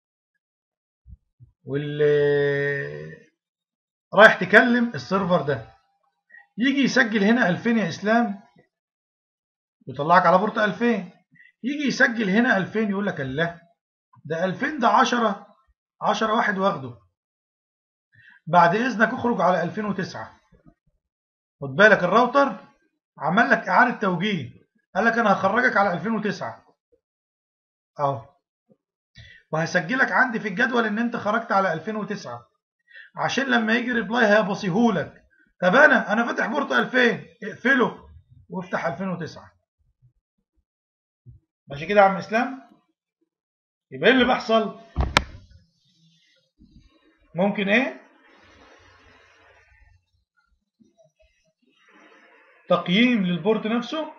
Speaker 1: واللي رايح تكلم السيرفر ده يجي يسجل هنا 2000 يا اسلام يطلعك على بورت 2000 يجي يسجل هنا 2000 يقول لك الله ده 2000 ده 10 10 واحد واخده بعد اذنك اخرج على 2009 خد بالك الراوتر عمل لك اعاده توجيه قال لك انا هخرجك على 2009 اهو وهسجلك عندي في الجدول ان انت خرجت على 2009 عشان لما يجي ريبلاي هيبصيهولك طب انا انا فاتح بورت 2000 اقفله وافتح 2009 ماشي كده يا عم اسلام يبقى ايه اللي بيحصل ممكن ايه تقييم للبورت نفسه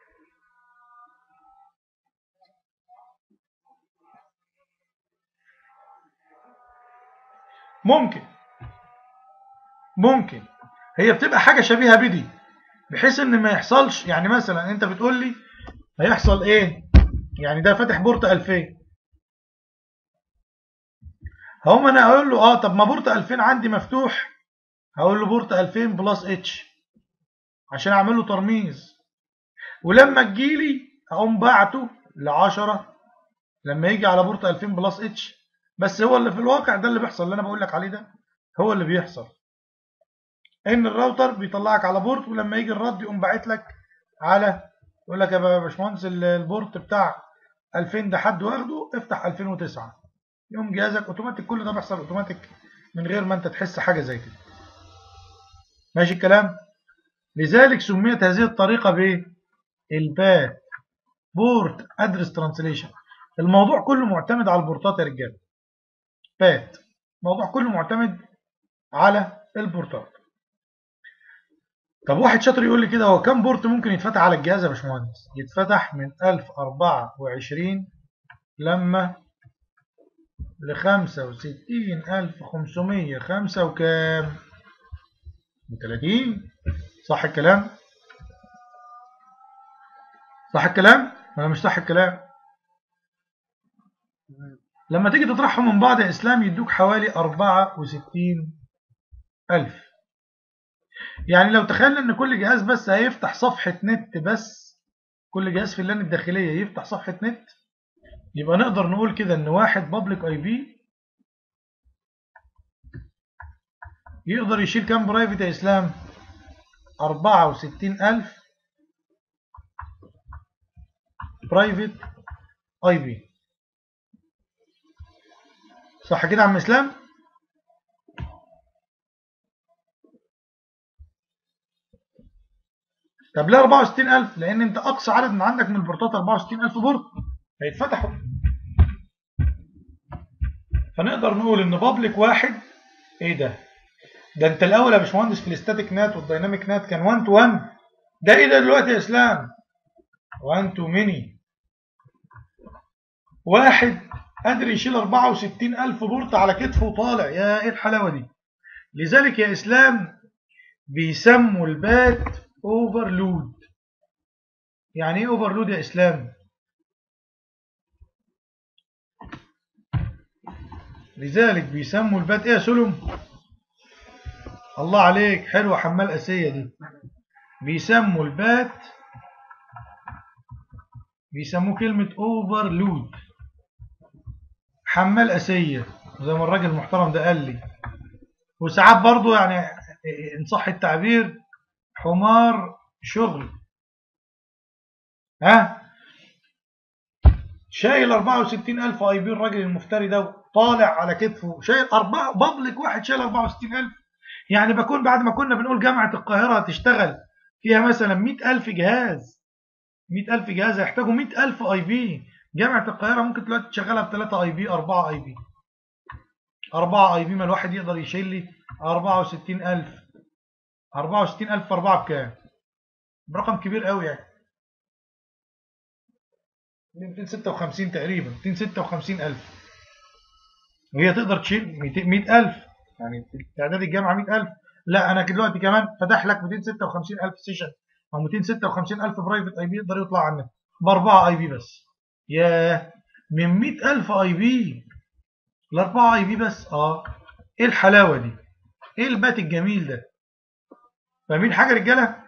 Speaker 1: ممكن ممكن هي بتبقى حاجة شبيهة بدي بحيث ان ما يحصلش يعني مثلا انت بتقول لي هيحصل ايه يعني ده فاتح بورت 2000 هقوم انا اقول له اه طب ما بورت 2000 عندي مفتوح هقول له بورت 2000 بلس اتش عشان اعمل له ترميز ولما تجيلي اقوم باعته ل 10 لما يجي على بورت 2000 بلس اتش بس هو اللي في الواقع ده اللي بيحصل اللي انا بقول لك عليه ده هو اللي بيحصل ان الراوتر بيطلعك على بورت ولما يجي الرد يقوم باعت لك على يقول لك يا باشمهندس البورت بتاع 2000 ده حد واخده افتح 2009 يقوم جهازك اوتوماتيك كل ده بيحصل اوتوماتيك من غير ما انت تحس حاجه زي كده ماشي الكلام لذلك سميت هذه الطريقه بايه البات بورت ادرس ترانسليشن الموضوع كله معتمد على البورتات يا رجاله بات الموضوع كله معتمد على البورتات طب واحد شاطر يقول لي كده هو كم بورت ممكن يتفتح على الجهاز يا باشمهندس يتفتح من 1024 لما ل 65505 وكام و30 صح الكلام صح الكلام ولا مش صح الكلام لما تيجي تطرحهم من بعض يا اسلام يدوك حوالي 64000 يعني لو تخيلنا ان كل جهاز بس هيفتح صفحة نت بس كل جهاز في اللان الداخلية يفتح صفحة نت يبقى نقدر نقول كده ان واحد بابليك اي بي يقدر يشيل كام برايفت يا اسلام 64000 برايفت اي بي صح كده يا عم اسلام طب ليه 64000 لان انت اقصى عدد من عندك من البورتات 64000 بورت هيتفتحوا فنقدر نقول ان بابليك واحد ايه ده ده انت الاول يا باشمهندس في الاستاتيك نات والدايناميك نات كان 1 تو 1 ده ايه ده دلوقتي يا اسلام 1 تو ميني واحد قادر يشيل 64000 بورت على كتفه وطالع يا ايه الحلاوه دي لذلك يا اسلام بيسموا البات اوفرلود يعني ايه اوفرلود يا اسلام لذلك بيسموا البات ايه يا سلم الله عليك حلوه حمال اسيه دي بيسموا البات بيسموه كلمة اوفرلود حمال اسيه زي ما الراجل المحترم ده قال لي وساعات برضو يعني ان صح التعبير حمار شغل ها شايل 64000 اي بي الراجل المفتري ده طالع على كتفه شايل أربعة بابليك واحد شايل 64000 يعني بكون بعد ما كنا بنقول جامعة القاهرة هتشتغل فيها مثلا 100000 جهاز 100000 جهاز هيحتاجوا 100000 اي بي جامعة القاهرة ممكن دلوقتي تشغلها ب 3 اي بي 4 اي بي 4 اي بي ما الواحد يقدر يشيل لي 64000 64000 في 4 بكام؟ برقم كبير قوي يعني 256 تقريبا 256000 وهي تقدر تشيل 100000 يعني تعداد الجامعه 100000 لا انا دلوقتي كمان فتح لك 256000 سيشن او 256000 برايفت اي بي يقدر يطلع عنك باربعه اي بي بس ياه من 100000 اي بي لاربعه اي بي بس اه ايه الحلاوه دي ايه البات الجميل ده فاهمين حاجه رجاله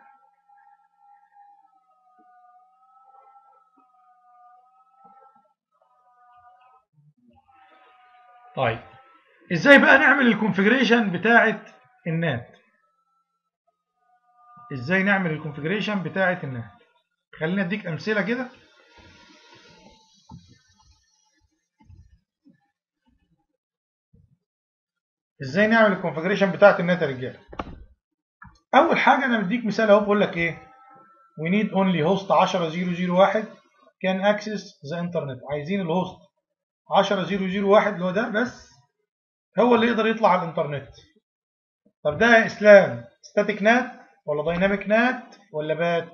Speaker 1: طيب ازاي بقى نعمل الكونفيجريشن بتاعه النات ازاي نعمل الكونفيجريشن بتاعه النات خلينا اديك امثله كده ازاي نعمل الكونفيجريشن بتاعه النات يا رجاله اول حاجه انا مديك مثال اهو بقول لك ايه we need only host 10001 can access the internet عايزين الهوست 10001 اللي هو ده بس هو اللي يقدر يطلع على الانترنت طب ده يا اسلام ستاتيك نات ولا دايناميك نات ولا بات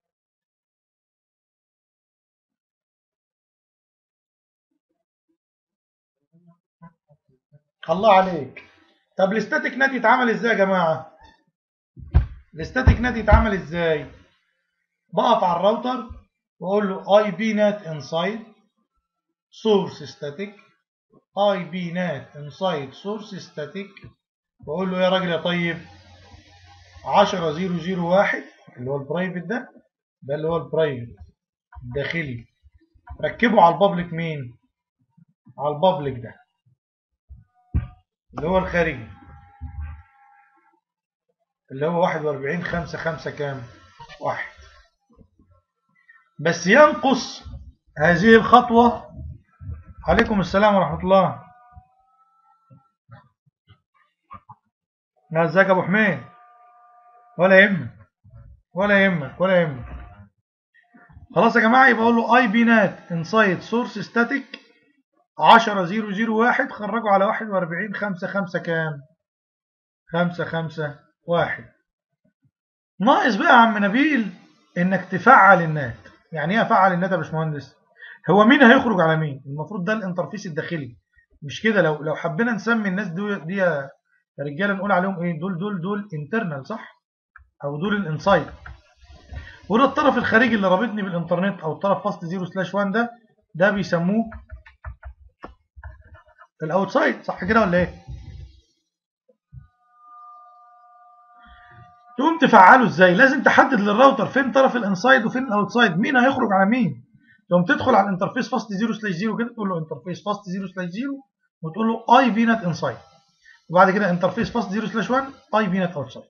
Speaker 1: الله عليك طب الستاتيك نات يتعمل ازاي يا جماعه الستاتيك نات يتعمل ازاي بقف على الراوتر واقول له اي بي نات انسايد source static ib nat inside source static واقول له يا راجل يا طيب 10001 اللي هو البرايفت ده ده اللي هو البرايفت الداخلي ركبه على البابليك مين على البابليك ده اللي هو الخارجي اللي هو 41 5 5 كام واحد بس ينقص هذه الخطوة عليكم السلام ورحمة الله ازيك يا ابو حميد ولا يهمك ولا يهمك ولا يهمك خلاص يا جماعه يبقى اقول له اي بي نات انسايد سورس ستاتيك 10001 خرجوا على 41 5 5 كام 5 5 1 ناقص بقى يا عم نبيل انك تفعل النات يعني ايه افعل النات يا باشمهندس هو مين هيخرج على مين المفروض ده الانترفيس الداخلي مش كده لو لو حبينا نسمي الناس دي دي يا رجاله نقول عليهم ايه دول دول دول انترنال صح او دول الانسايد وده الطرف الخارجي اللي رابطني بالانترنت او الطرف فاست 0 سلاش 1 ده ده بيسموه الاوتسايد صح كده ولا ايه تقوم تفعله ازاي لازم تحدد للراوتر فين طرف الانسايد وفين الاوتسايد مين هيخرج على مين تقوم تدخل على الانترفيس فاست 0 سلاش 0 كده تقول له انترفيس فاست 0 سلاش 0 وتقول له اي بي نت انسايد وبعد كده انترفيس فاست 0 سلاش 1 اي بي نت اوتسايد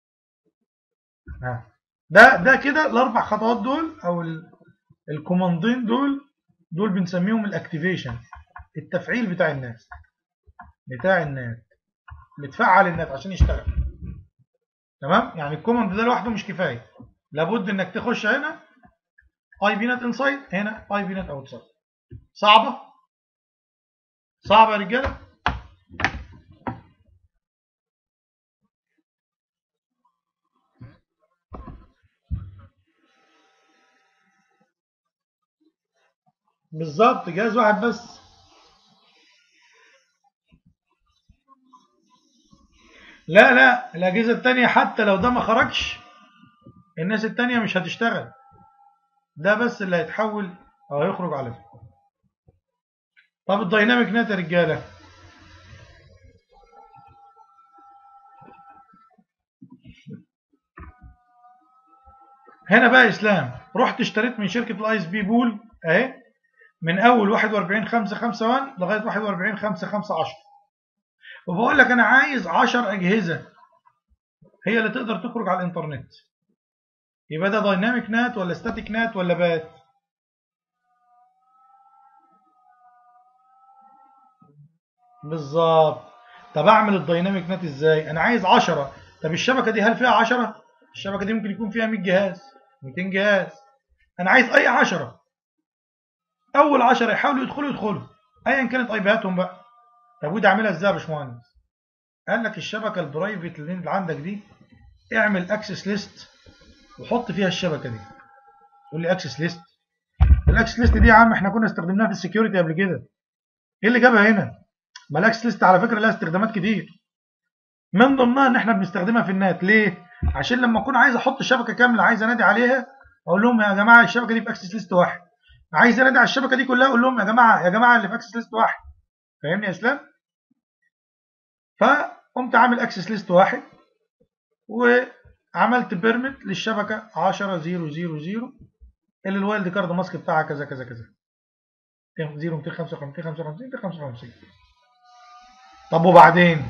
Speaker 1: ده ده كده الاربع خطوات دول او الكوماندين دول دول بنسميهم الاكتيفيشن التفعيل بتاع الناس بتاع النات بتفعل النات عشان يشتغل تمام يعني الكوماند ده لوحده مش كفايه لابد انك تخش هنا اي بي نت انسايد هنا اي بي نت اوتسايد صعبه صعبه يا رجاله بالظبط جهاز واحد بس لا لا الأجهزة التانية حتى لو ده ما خرجش الناس التانية مش هتشتغل ده بس اللي هيتحول أو هيخرج عليه طب الدايناميك نت يا رجالة هنا بقى إسلام رحت اشتريت من شركة الاي اس بي بول اهي من اول 41 5 5 1 لغايه 41 5 5 10 وبقول لك انا عايز 10 اجهزه هي اللي تقدر تخرج على الانترنت يبقى ده دايناميك نات ولا ستاتيك نات ولا بات بالظبط طب اعمل الدايناميك نت ازاي انا عايز 10 طب الشبكه دي هل فيها 10 الشبكه دي ممكن يكون فيها 100 جهاز 200 جهاز انا عايز اي 10 اول 10 يحاولوا يدخلوا يدخلوا ايا كانت اي بياتهم بقى طب ودي اعملها ازاي يا باشمهندس قال لك الشبكه البرايفت اللي عندك دي اعمل اكسس ليست وحط فيها الشبكه دي تقول لي اكسس ليست الاكسس ليست دي يا عم احنا كنا استخدمناها في السكيورتي قبل كده ايه اللي جابها هنا ما الاكسس ليست على فكره لها استخدامات كتير من ضمنها ان احنا بنستخدمها في النات ليه عشان لما اكون عايز احط شبكه كامله عايز انادي عليها اقول لهم يا جماعه الشبكه دي في اكسس ليست واحد عايز انادي على الشبكه دي كلها اقول لهم يا جماعه يا جماعه اللي في اكسس ليست واحد فاهمني يا اسلام فقمت عامل اكسس ليست واحد وعملت بيرميت للشبكه 10 0 0 0 اللي الوايلد كارد ماسك بتاعها كذا كذا كذا 0 255 255 255 طب وبعدين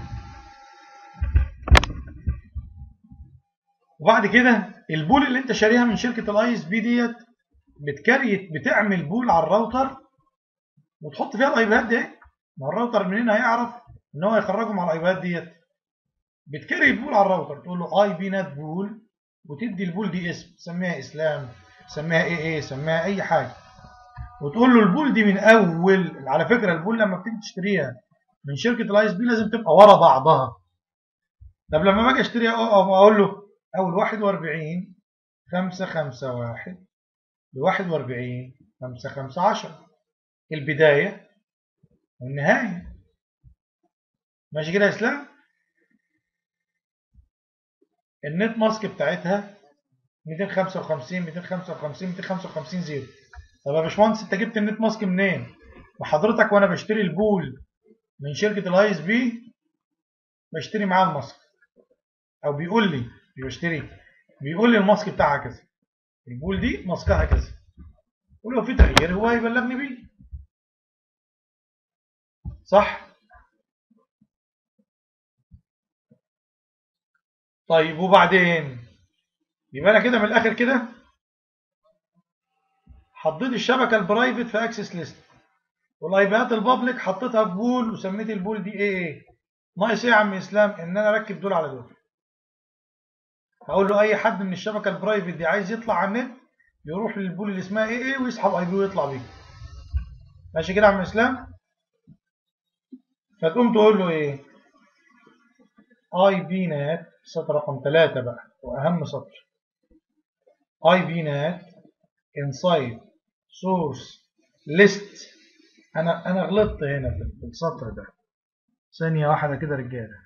Speaker 1: وبعد كده البول اللي انت شاريها من شركه الاي اس بي ديت بتكريت بتعمل بول على الراوتر وتحط فيها الايباد دي ما الراوتر منين هيعرف ان هو يخرجهم على الايباد ديت بتكري بول على الراوتر تقول له اي بي نت بول وتدي البول دي اسم سميها اسلام سميها ايه ايه سميها اي حاجه وتقول له البول دي من اول على فكره البول لما بتيجي تشتريها من شركه الاي اس بي لازم تبقى ورا بعضها طب لما باجي اشتريها اقول له اول 41 5 5 1 ل 41 5 5 10 البدايه والنهايه ماشي كده يا اسلام النت ماسك بتاعتها 255 255 255 زيرو طب يا باشمهندس انت جبت النت ماسك منين؟ وحضرتك وانا بشتري البول من شركه الاي اس بي بشتري معاه الماسك او بيقول لي بيشتري بيقول لي الماسك بتاعها كذا البول دي ماسكها كذا ولو في تغيير هو هيبلغني بيه صح طيب وبعدين يبقى انا كده من الاخر كده حطيت الشبكه البرايفت في اكسس ليست والايبيات البابليك حطيتها في بول وسميت البول دي ايه ايه ناقص ايه يا عم اسلام ان انا اركب دول على دول هقول له اي حد من الشبكه البرايفت دي عايز يطلع على النت يروح للبول اللي اسمها ايه ايه ويسحب اي بي ويطلع بيه ماشي كده يا عم اسلام فتقوم تقول له ايه اي بي نات سطر رقم 3 بقى واهم سطر اي بي نات انسايد سورس ليست انا انا غلطت هنا في السطر ده ثانيه واحده كده رجاله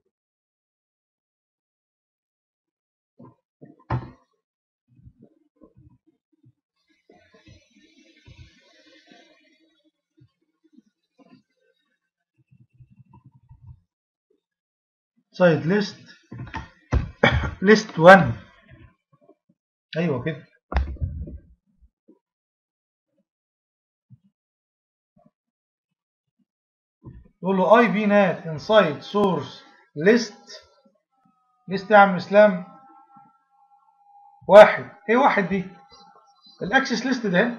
Speaker 1: سايد ليست ليست 1 ايوه كده تقول له اي بي نات انسايد سورس ليست ليست يا عم اسلام واحد ايه واحد دي الاكسس ليست ده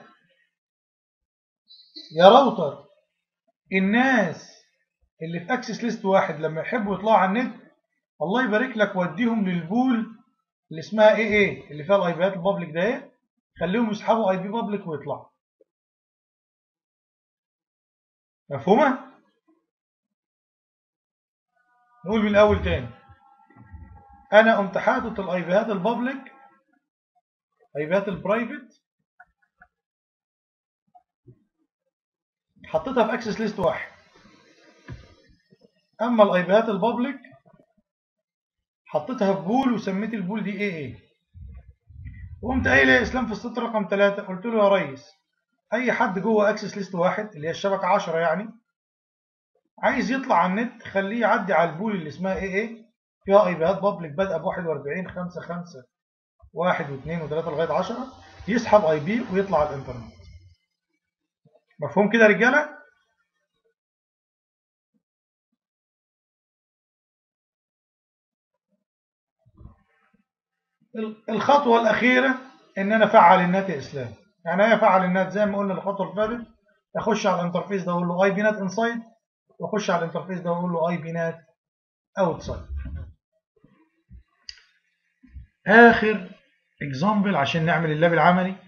Speaker 1: يا راوتر الناس اللي في اكسس ليست واحد لما يحبوا يطلعوا على النت الله يبارك لك وديهم للبول اللي اسمها ايه ايه اللي فيها الاي بيات البابليك ده ايه خليهم يسحبوا اي بي بابليك ويطلعوا مفهومه نقول من الاول تاني انا قمت حاطط الاي بيات البابليك اي بيات البرايفت حطيتها في اكسس ليست واحد اما الايبيات البابليك حطيتها في بول وسميت البول دي ايه ايه وقمت قايل يا اسلام في السطر رقم 3 قلت له يا ريس اي حد جوه اكسس ليست واحد اللي هي الشبكه 10 يعني عايز يطلع على النت خليه يعدي على البول اللي اسمها ايه ايه فيها ايبيات بابليك بادئه ب 41 5 5 1 و2 و3 لغايه 10 يسحب اي بي ويطلع على الانترنت مفهوم كده يا رجاله الخطوة الأخيرة إن أنا أفعل النات يا إسلام يعني إيه أفعل النات زي ما قلنا الخطوة اللي فاتت أخش على الانترفيس ده أقول له أي بي نت انسايد واخش على الانترفيس ده واقول له اي بي نات اوتسايد اخر اكزامبل عشان نعمل اللاب العملي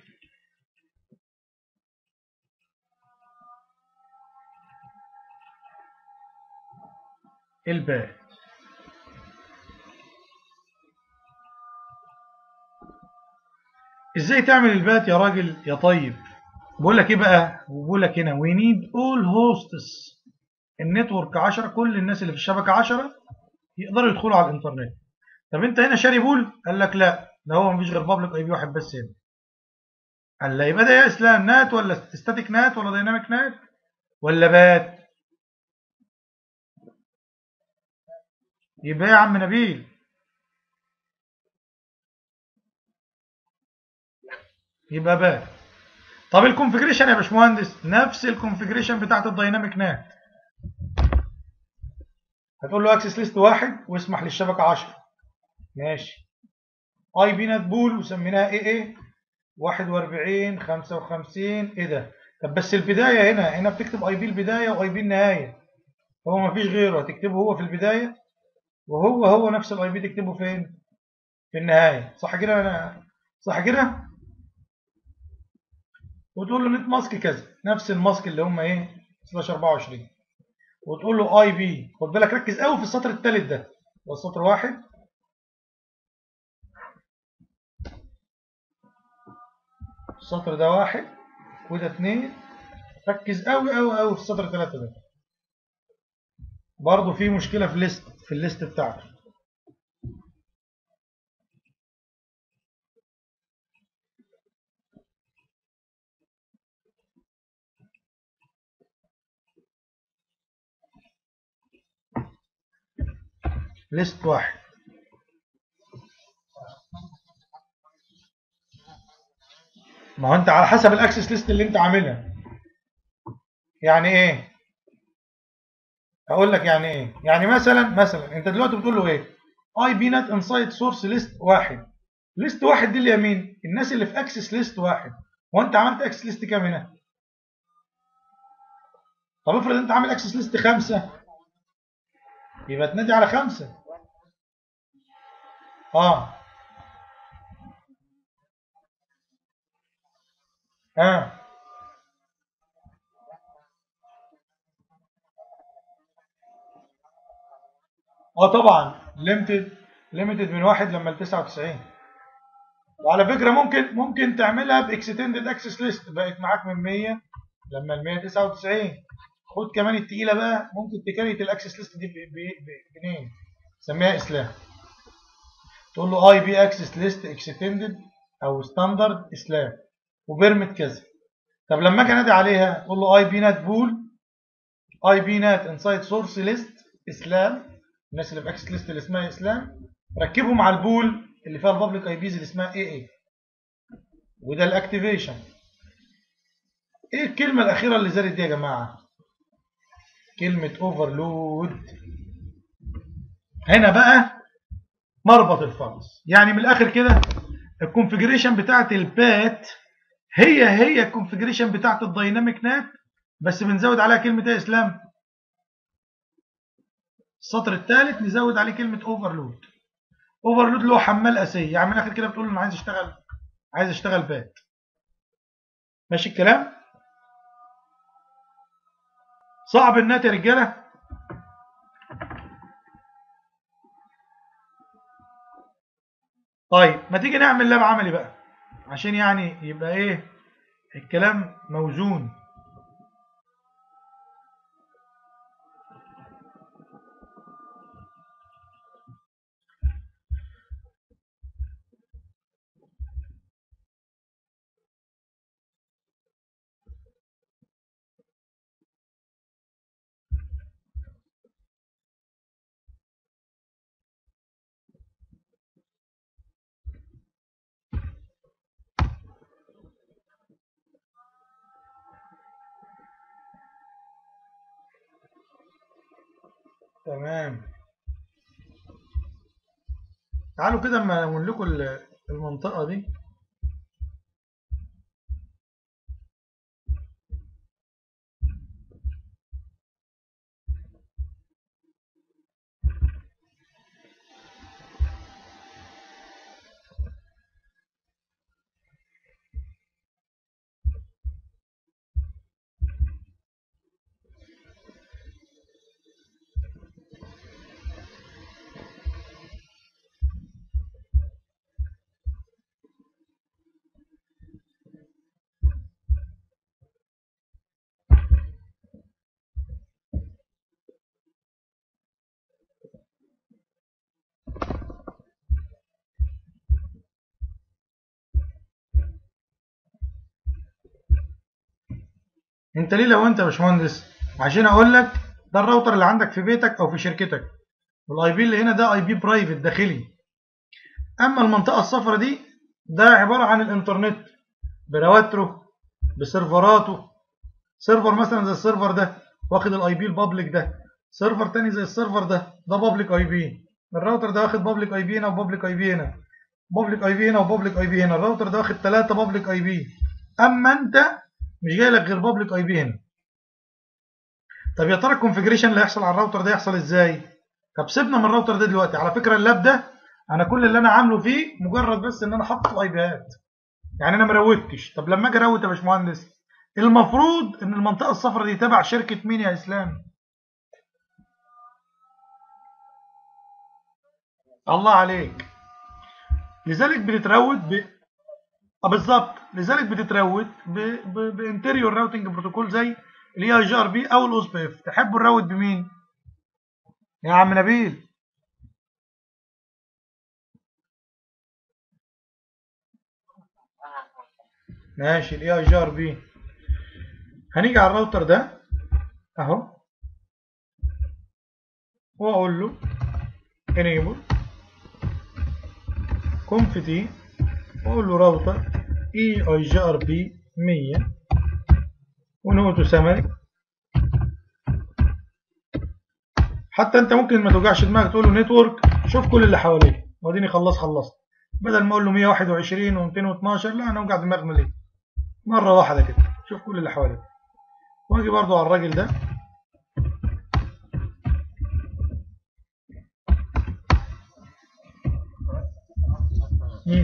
Speaker 1: الباء ازاي تعمل البات يا راجل يا طيب بقول لك ايه بقى بقول لك هنا we need all hosts النتورك 10 كل الناس اللي في الشبكه 10 يقدروا يدخلوا على الانترنت طب انت هنا شاري بول قال لك لا ده هو مفيش غير بابليك اي بي واحد بس هنا قال لا يبقى ده يا اسلام نات ولا ستاتيك نات ولا دايناميك نات ولا بات يبقى يا عم نبيل يبقى بات طب الكونفجريشن يا باشمهندس نفس الكونفجريشن بتاعت الدايناميك نات هتقول له اكسس ليست واحد واسمح للشبكه 10 ماشي اي بي نت بول وسميناها ايه ايه 41 55 ايه ده طب بس البدايه هنا هنا بتكتب اي بي البدايه واي بي النهايه هو ما فيش غيره هتكتبه هو في البدايه وهو هو نفس الاي بي تكتبه فين في النهايه صح كده انا صح كده وتقول له نت ماسك كذا نفس الماسك اللي هم ايه سلاش 24 وتقول له اي بي خد بالك ركز قوي في السطر الثالث ده والسطر واحد السطر ده واحد وده اثنين ركز قوي قوي قوي في السطر ثلاثة ده برضه في مشكلة في الليست في الليست بتاعته ليست واحد ما هو انت على حسب الاكسس ليست اللي انت عاملها يعني ايه هقول لك يعني ايه يعني مثلا مثلا انت دلوقتي بتقول له ايه اي بي نت انسايد سورس ليست واحد ليست واحد دي اللي يمين الناس اللي في اكسس ليست واحد وانت عملت اكسس ليست كام هنا طب افرض انت عامل اكسس ليست خمسة يبقى تنادي على خمسة اه اه اه طبعا ليميتد ليميتد من واحد لما ل 99 وعلى فكره ممكن ممكن تعملها باكستندد اكسس ليست بقت معاك من 100 لما ل 199 خد كمان التقيله بقى ممكن تكريت الاكسس ليست دي بنين سميها اسلام تقول له اي بي اكسس ليست اكستندد او ستاندرد اسلام وبيرمت كذا طب لما اجي انادي عليها اقول له اي بي نات بول اي بي نات انسايد سورس ليست اسلام الناس اللي في اكسس ليست اللي اسمها اسلام ركبهم على البول اللي فيها البابليك اي بيز اللي اسمها اي اي وده الاكتيفيشن ايه الكلمه الاخيره اللي زادت دي يا جماعه كلمه اوفرلود هنا بقى مربط الفرس يعني من الاخر كده الكونفجريشن بتاعت البات هي هي الكونفجريشن بتاعت الدايناميك نات بس بنزود عليها كلمه ايه يا اسلام السطر الثالث نزود عليه كلمه اوفرلود اوفرلود له حمال اساسي يعني من الاخر كده بتقول انا عايز اشتغل عايز اشتغل بات ماشي الكلام صعب النات يا رجاله طيب ما تيجي نعمل لاب عملي بقى عشان يعني يبقى ايه الكلام موزون تمام تعالوا كده اما اقول لكم المنطقة دي انت ليه لو انت يا باشمهندس عشان اقول لك ده الراوتر اللي عندك في بيتك او في شركتك والاي بي اللي هنا ده اي بي برايفت داخلي اما المنطقه الصفراء دي ده عباره عن الانترنت برواتره بسيرفراته سيرفر مثلا زي السيرفر ده واخد الاي بي البابليك ده سيرفر تاني زي السيرفر ده ده بابليك اي بي الراوتر ده واخد بابليك اي بي هنا وبابليك اي بي هنا بابليك اي بي هنا وبابليك اي بي هنا الراوتر ده واخد ثلاثة بابليك اي بي اما انت مش جاي لك غير بابليك اي بي هنا طب يا ترى الكونفجريشن اللي هيحصل على الراوتر ده يحصل ازاي طب سيبنا من الراوتر ده دلوقتي على فكره اللاب ده انا كل اللي انا عامله فيه مجرد بس ان انا حاطط الاي بيات يعني انا ما روتش طب لما اجي اروت يا باشمهندس المفروض ان المنطقه الصفراء دي تبع شركه مين يا اسلام الله عليك لذلك بتتروت ب اه بالظبط لذلك بتتروت ب... ب... بانتريور راوتنج بروتوكول زي الاي اي جي ار بي او الاوس بي اف تحبوا نروت بمين يا عم نبيل ماشي الاي اي جي ار بي هنيجي على الراوتر ده اهو واقول له enable conf t واقول له راوتر اي اي جي ار بي 100 ونوته سمري حتى انت ممكن ما توجعش دماغك تقول له نتورك شوف كل اللي حواليك واديني خلص خلصت بدل ما اقول له 121 و212 لا انا اوجع دماغنا ليه مره واحده كده شوف كل اللي حواليك واجي برضو على الراجل ده مم.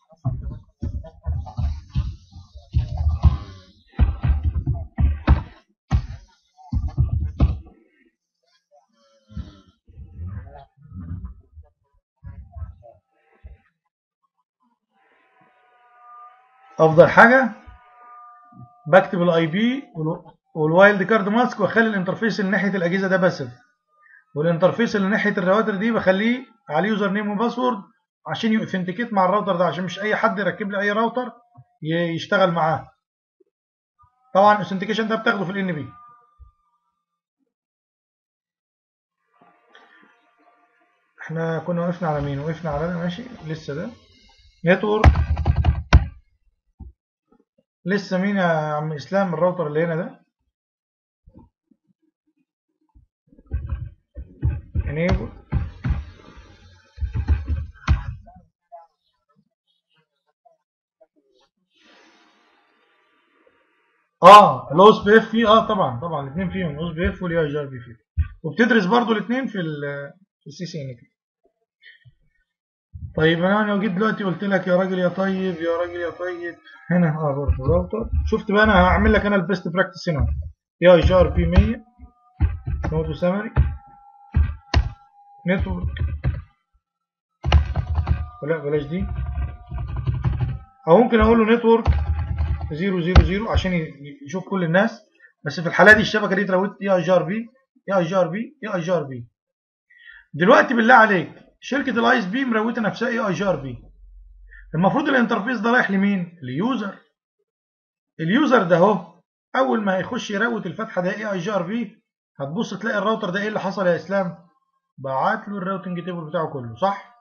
Speaker 1: افضل حاجه بكتب الاي بي والوايلد كارد ماسك واخلي الانترفيس اللي ناحيه الاجهزه ده باسف والانترفيس اللي ناحيه الرواتر دي بخليه عليه يوزر نيم وباسورد عشان يوثنتيكيت مع الراوتر ده عشان مش اي حد يركب لي اي راوتر يشتغل معاه طبعا الاوثنتيكيشن ده بتاخده في الان بي احنا كنا وقفنا على مين وقفنا على ده ماشي لسه ده نتورك لسه مين يا عم اسلام الراوتر اللي هنا ده enable اه الاوس بي اف فيه اه طبعا طبعا الاثنين فيهم الاوس بي اف والاي جي ار بي فيه وبتدرس برضو الاثنين في ال في السي سي ان طيب انا لو جيت دلوقتي قلت لك يا راجل يا طيب يا راجل يا طيب هنا اه برضه راوتر شفت بقى انا هعمل لك انا البيست براكتس هنا يا اي جي ار بي 100 نوتو سامري نتورك لا بلاش دي او ممكن اقول له نتورك 000 عشان يشوف كل الناس بس في الحاله دي الشبكه دي اتروت اي اي جي ار بي اي اي جي ار بي اي اي جي ار بي دلوقتي بالله عليك شركه الاي اس بي مروته نفسها اي اي جي ار بي المفروض الانترفيس ده رايح لمين اليوزر اليوزر ده اهو اول ما هيخش يروت الفتحه ده اي اي جي ار بي هتبص تلاقي الراوتر ده ايه اللي حصل يا اسلام بعت له الراوتنج تيبل بتاعه كله صح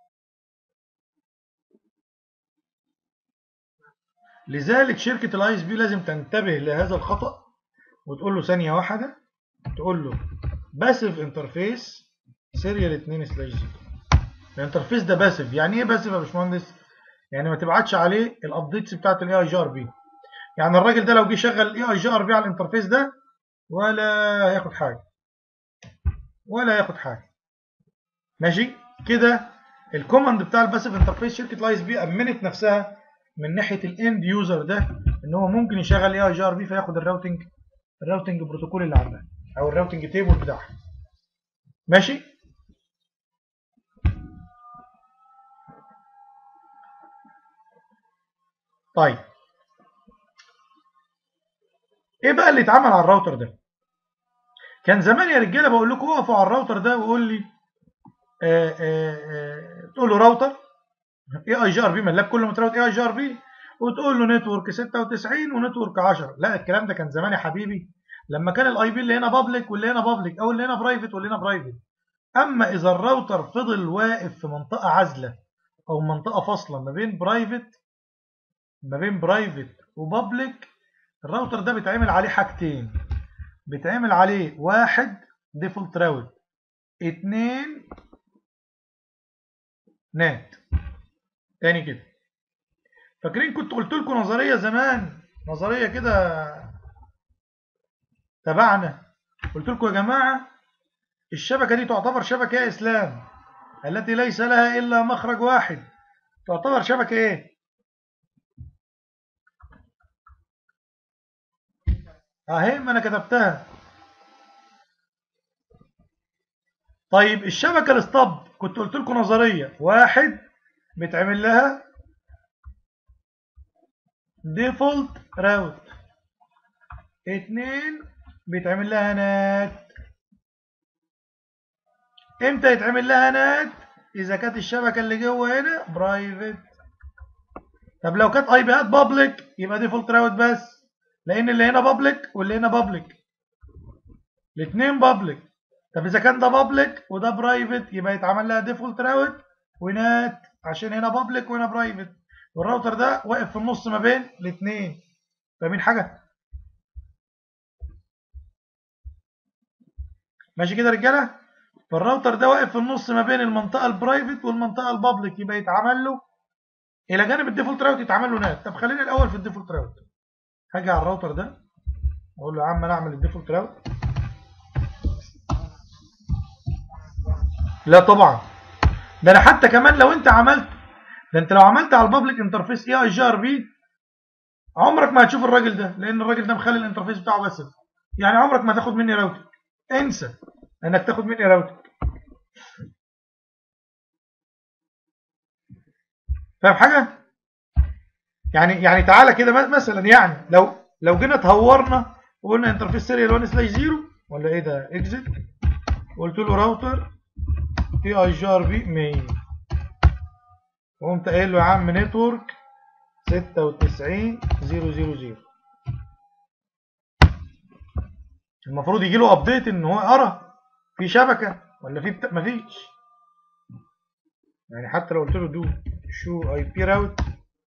Speaker 1: لذلك شركه الاي اس بي لازم تنتبه لهذا الخطا وتقول له ثانيه واحده تقول له باسيف انترفيس سيريال 2 سلاش 0 الانترفيس ده باسيف يعني ايه باسيف يا باشمهندس يعني ما تبعتش عليه الابديتس بتاعت الاي اي جي ار بي يعني الراجل ده لو جه شغل الاي اي جي ار بي على الانترفيس ده ولا هياخد حاجه ولا هياخد حاجه ماشي كده الكوماند بتاع الباسيف انترفيس شركه الاي اس بي امنت نفسها من ناحيه الاند يوزر ده ان هو ممكن يشغل اي اي جي ار بي فياخد الراوتنج الراوتنج بروتوكول اللي عندها او الراوتنج تيبل بتاعها ماشي طيب ايه بقى اللي اتعمل على الراوتر ده كان زمان يا رجاله بقول لكم اقفوا على الراوتر ده وقول لي آآ آآ تقول له راوتر اي اي جي ار بي ملاك كل ما تراوت اي اي جي ار بي وتقول له نتورك 96 ونتورك 10 لا الكلام ده كان زمان يا حبيبي لما كان الاي بي اللي هنا بابليك واللي هنا بابليك او اللي هنا برايفت واللي هنا برايفت اما اذا الراوتر فضل واقف في منطقه عازله او منطقه فاصله ما بين برايفت ما بين برايفت وبابليك الراوتر ده بيتعمل عليه حاجتين بيتعمل عليه واحد ديفولت راوت اتنين نات تاني كده فاكرين كنت قلت لكم نظريه زمان نظريه كده تبعنا قلت لكم يا جماعه الشبكه دي تعتبر شبكه يا اسلام التي ليس لها الا مخرج واحد تعتبر شبكه ايه اهي ما انا كتبتها طيب الشبكه الاسطب كنت قلت لكم نظريه واحد بيتعمل لها ديفولت راوت اتنين بيتعمل لها نات امتى يتعمل لها نات اذا كانت الشبكه اللي جوه هنا برايفت طب لو كانت اي بيات بابليك يبقى ديفولت راوت بس لان اللي هنا بابليك واللي هنا بابليك الاثنين بابليك طب اذا كان ده بابليك وده برايفت يبقى يتعمل لها ديفولت راوت ونات عشان هنا بابليك وهنا برايفت والراوتر ده واقف في النص ما بين الاثنين فاهمين حاجه ماشي كده يا رجاله فالراوتر ده واقف في النص ما بين المنطقه البرايفت والمنطقه البابليك يبقى يتعمل له الى جانب الديفولت راوت يتعمل له نات طب خلينا الاول في الديفولت راوت هاجي على الراوتر ده اقول له يا عم انا اعمل الديفولت راوت لا طبعا ده انا حتى كمان لو انت عملت ده انت لو عملت على البابليك انترفيس اي اي جي ار بي عمرك ما هتشوف الراجل ده لان الراجل ده مخلي الانترفيس بتاعه بس يعني عمرك ما تاخد مني راوتنج انسى انك تاخد مني راوتنج فاهم حاجه يعني يعني تعالى كده مثلا يعني لو لو جينا تهورنا وقلنا انترفيس سيريال 1 سلاش 0 ولا ايه ده اكزيت قلت له راوتر اي اي جي ار بي مين وقمت قايل له يا عم نتورك 96 000 المفروض يجي له ابديت ان هو قرا في شبكه ولا في بتا... مفيش يعني حتى لو قلت له دو شو اي بي راوت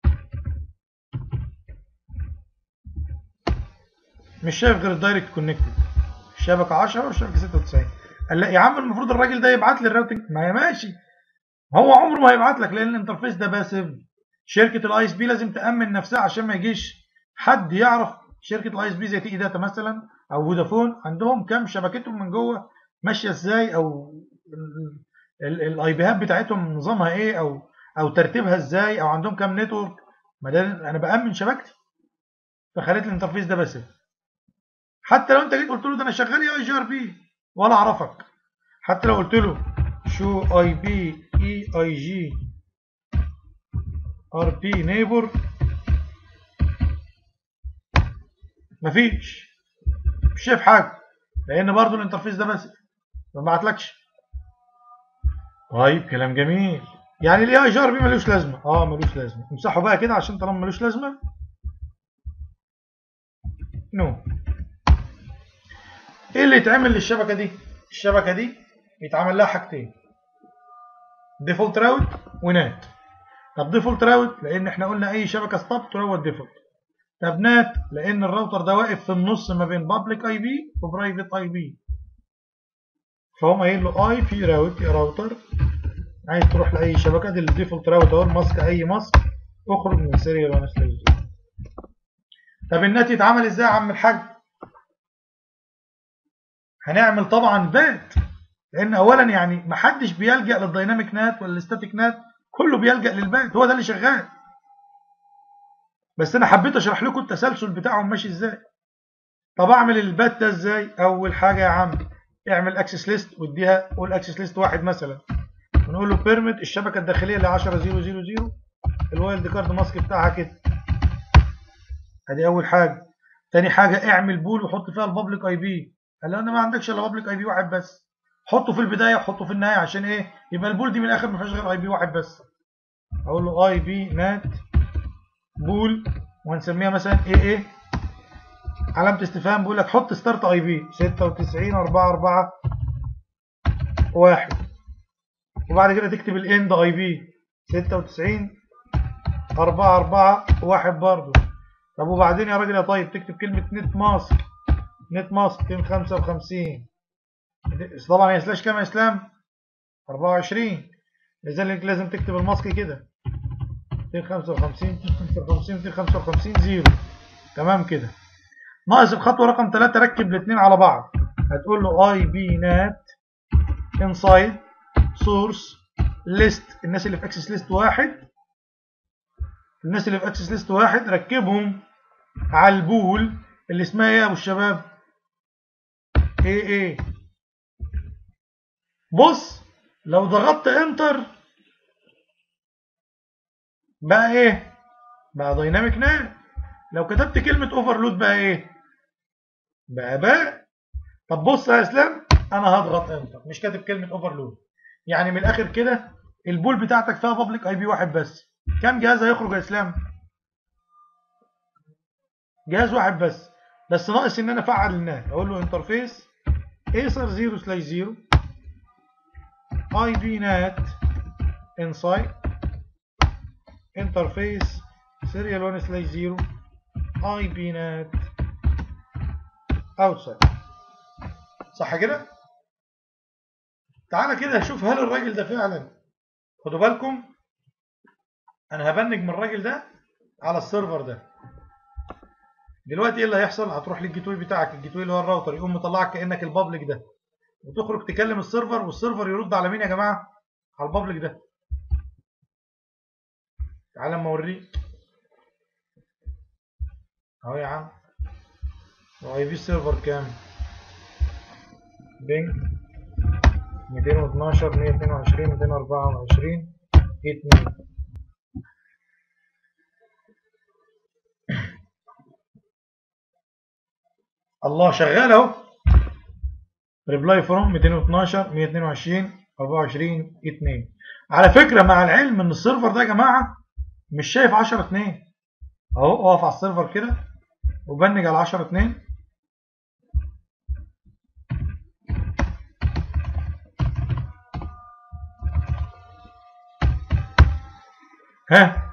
Speaker 1: مش شايف غير الدايركت كونكتد الشبكه 10 والشبكه 96 قال لا يا عم المفروض الراجل ده يبعت لي الراوتنج ما هي ماشي هو عمره ما هيبعت لك لان الانترفيس ده باسيف شركه الاي اس بي لازم تامن نفسها عشان ما يجيش حد يعرف شركه الاي اس بي زي تي اي داتا مثلا او فودافون عندهم كام شبكتهم من جوه ماشيه ازاي او الاي بيهات بتاعتهم نظامها ايه او او ترتيبها ازاي او عندهم كام نتورك ما ده انا بامن شبكتي فخليت الانترفيس ده باسيف حتى لو انت جيت قلت له ده انا شغال اي جي ار بي ولا اعرفك حتى لو قلت له شو اي بي اي اي جي ار بي نيبر مفيش مش شايف حاجه لان برضو الانترفيس ده بس ما بعتلكش طيب كلام جميل يعني الاي اي جي ار بي ملوش لازمه اه ملوش لازمه امسحه بقى كده عشان طالما ملوش لازمه نو ايه اللي يتعمل للشبكه دي الشبكه دي يتعمل لها حاجتين ديفولت راوت ونات طب ديفولت راوت لان احنا قلنا اي شبكه ستوب تروت ديفولت طب نات لان الراوتر ده واقف في النص ما بين بابليك اي بي وبرايفت اي بي فهم قايل له اي بي راوت يا راوتر عايز تروح لاي شبكه دي الديفولت راوت اهو ماسك اي ماسك اخرج من سيريال 1 طب النات يتعمل ازاي يا عم الحاج هنعمل طبعا بات لان اولا يعني ما حدش بيلجا للدايناميك نات ولا الستاتيك نات كله بيلجا للبات هو ده اللي شغال بس انا حبيت اشرح لكم التسلسل بتاعهم ماشي ازاي طب اعمل البات ده ازاي اول حاجه يا عم اعمل اكسس ليست واديها قول اكسس ليست واحد مثلا ونقول له بيرميت الشبكه الداخليه اللي 10000 الوايلد كارد ماسك بتاعها كده ادي اول حاجه تاني حاجه اعمل بول وحط فيها البابليك اي بي قال له انا ما عندكش الا بابليك اي بي واحد بس حطه في البدايه وحطه في النهايه عشان ايه يبقى البول دي من الاخر ما فيهاش غير اي بي واحد بس اقول له اي بي نات بول وهنسميها مثلا ايه ايه علامة استفهام بيقول لك حط ستارت اي بي 96 4 4 1 وبعد كده تكتب الاند اي بي 96 4 4 1 برضه طب وبعدين يا راجل يا طيب تكتب كلمة نت ماسك نت ماسك 255 طبعا هي سلاش كام يا اسلام 24 لذلك لازم تكتب الماسك كده 255 255 255 0 تمام كده ناقص الخطوه رقم 3 ركب الاثنين على بعض هتقول له اي بي نات انسايد سورس ليست الناس اللي في اكسس ليست واحد الناس اللي في اكسس ليست واحد ركبهم على البول اللي اسمها ايه يا ابو الشباب ايه ايه بص لو ضغطت انتر بقى ايه بقى دايناميك نات لو كتبت كلمة اوفرلود بقى ايه بقى بقى طب بص يا اسلام انا هضغط انتر مش كاتب كلمة اوفرلود يعني من الاخر كده البول بتاعتك فيها بابليك اي بي واحد بس كام جهاز هيخرج يا اسلام جهاز واحد بس بس ناقص ان انا افعل النات اقول له انترفيس ايسر 0 سلاش 0 اي بي نات انسايد انترفيس سيريال 1 سلاش 0 اي بي نات اوتسايد صح كده تعالى كده شوف هل الراجل ده فعلا خدوا بالكم انا هبنج من الراجل ده على السيرفر ده دلوقتي ايه اللي هيحصل هتروح للجيت واي بتاعك الجيت واي اللي هو الراوتر يقوم مطلعك كانك البابليك ده وتخرج تكلم السيرفر والسيرفر يرد على مين يا جماعه على البابليك ده تعالى اما اوريك اهو يا عم واي بي سيرفر كام بينج 212 122 224 2 الله شغال اهو ريبلاي فروم 212 122 24 2 على فكره مع العلم ان السيرفر ده يا جماعه مش شايف 10 2 اهو اقف على السيرفر كده وبنج على 10 2 ها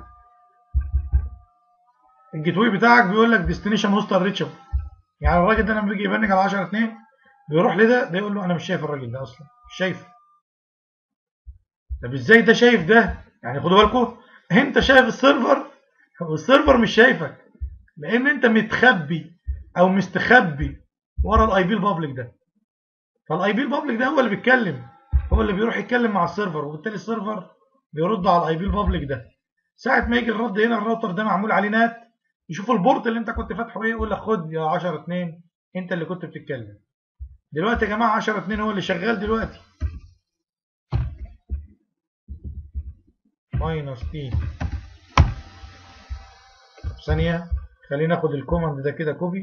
Speaker 1: الجيت واي بتاعك بيقول لك ديستنيشن وصل ريتشابل يعني الراجل ده لما بيجي يبنج على 10 2 بيروح لده ده يقول له انا مش شايف الراجل ده اصلا مش شايفه طب ازاي ده شايف ده يعني خدوا بالكم انت شايف السيرفر والسيرفر مش شايفك لان انت متخبي او مستخبي ورا الاي بي البابليك ده فالاي بي البابليك ده هو اللي بيتكلم هو اللي بيروح يتكلم مع السيرفر وبالتالي السيرفر بيرد على الاي بي البابليك ده ساعه ما يجي الرد هنا الراوتر ده معمول عليه نات يشوف البورت اللي انت كنت فاتحه ايه يقول لك خد يا 10 2 انت اللي كنت بتتكلم دلوقتي يا جماعه 10 2 هو اللي شغال دلوقتي ماينس تي ثانيه خلينا ناخد الكوماند ده كده كوبي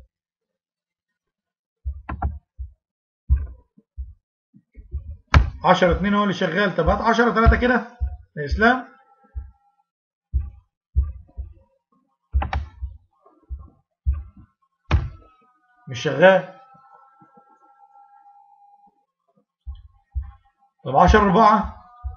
Speaker 1: عشرة اتنين هو اللي شغال طب هات عشرة تلاتة كده يا اسلام مش شغال طب عشرة أربعة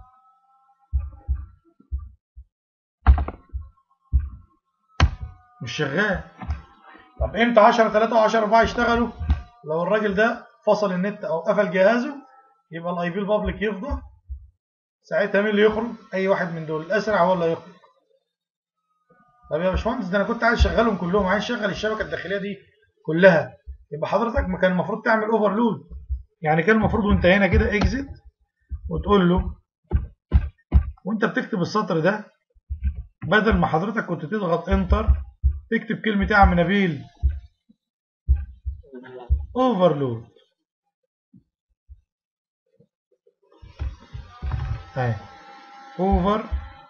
Speaker 1: مش شغال طب امتى 10 3 و10 4 يشتغلوا لو الراجل ده فصل النت او قفل جهازه يبقى الاي بي البابليك يفضى ساعتها مين اللي يخرج اي واحد من دول الاسرع هو اللي هيخرج طب يا باشمهندس ده انا كنت عايز اشغلهم كلهم عايز اشغل الشبكه الداخليه دي كلها يبقى حضرتك ما كان المفروض تعمل اوفرلود يعني كان المفروض وانت هنا كده اكزit وتقول له وانت بتكتب السطر ده بدل ما حضرتك كنت تضغط انتر تكتب كلمة يا عم نبيل اوفرلود اهي اوفر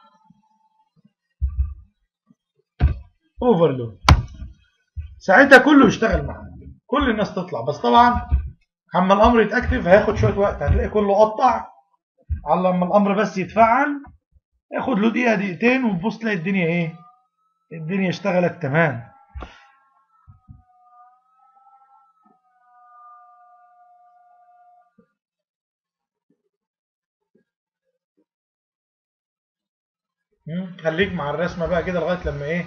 Speaker 1: اوفرلود ساعتها كله يشتغل معاك كل الناس تطلع بس طبعا اما الامر يتاكتف هياخد شويه وقت هتلاقي كله قطع على لما الامر بس يتفعل ياخد له دقيقه دقيقتين وتبص تلاقي الدنيا ايه الدنيا اشتغلت تمام مم، خليك مع الرسمة بقى كده لغاية لما ايه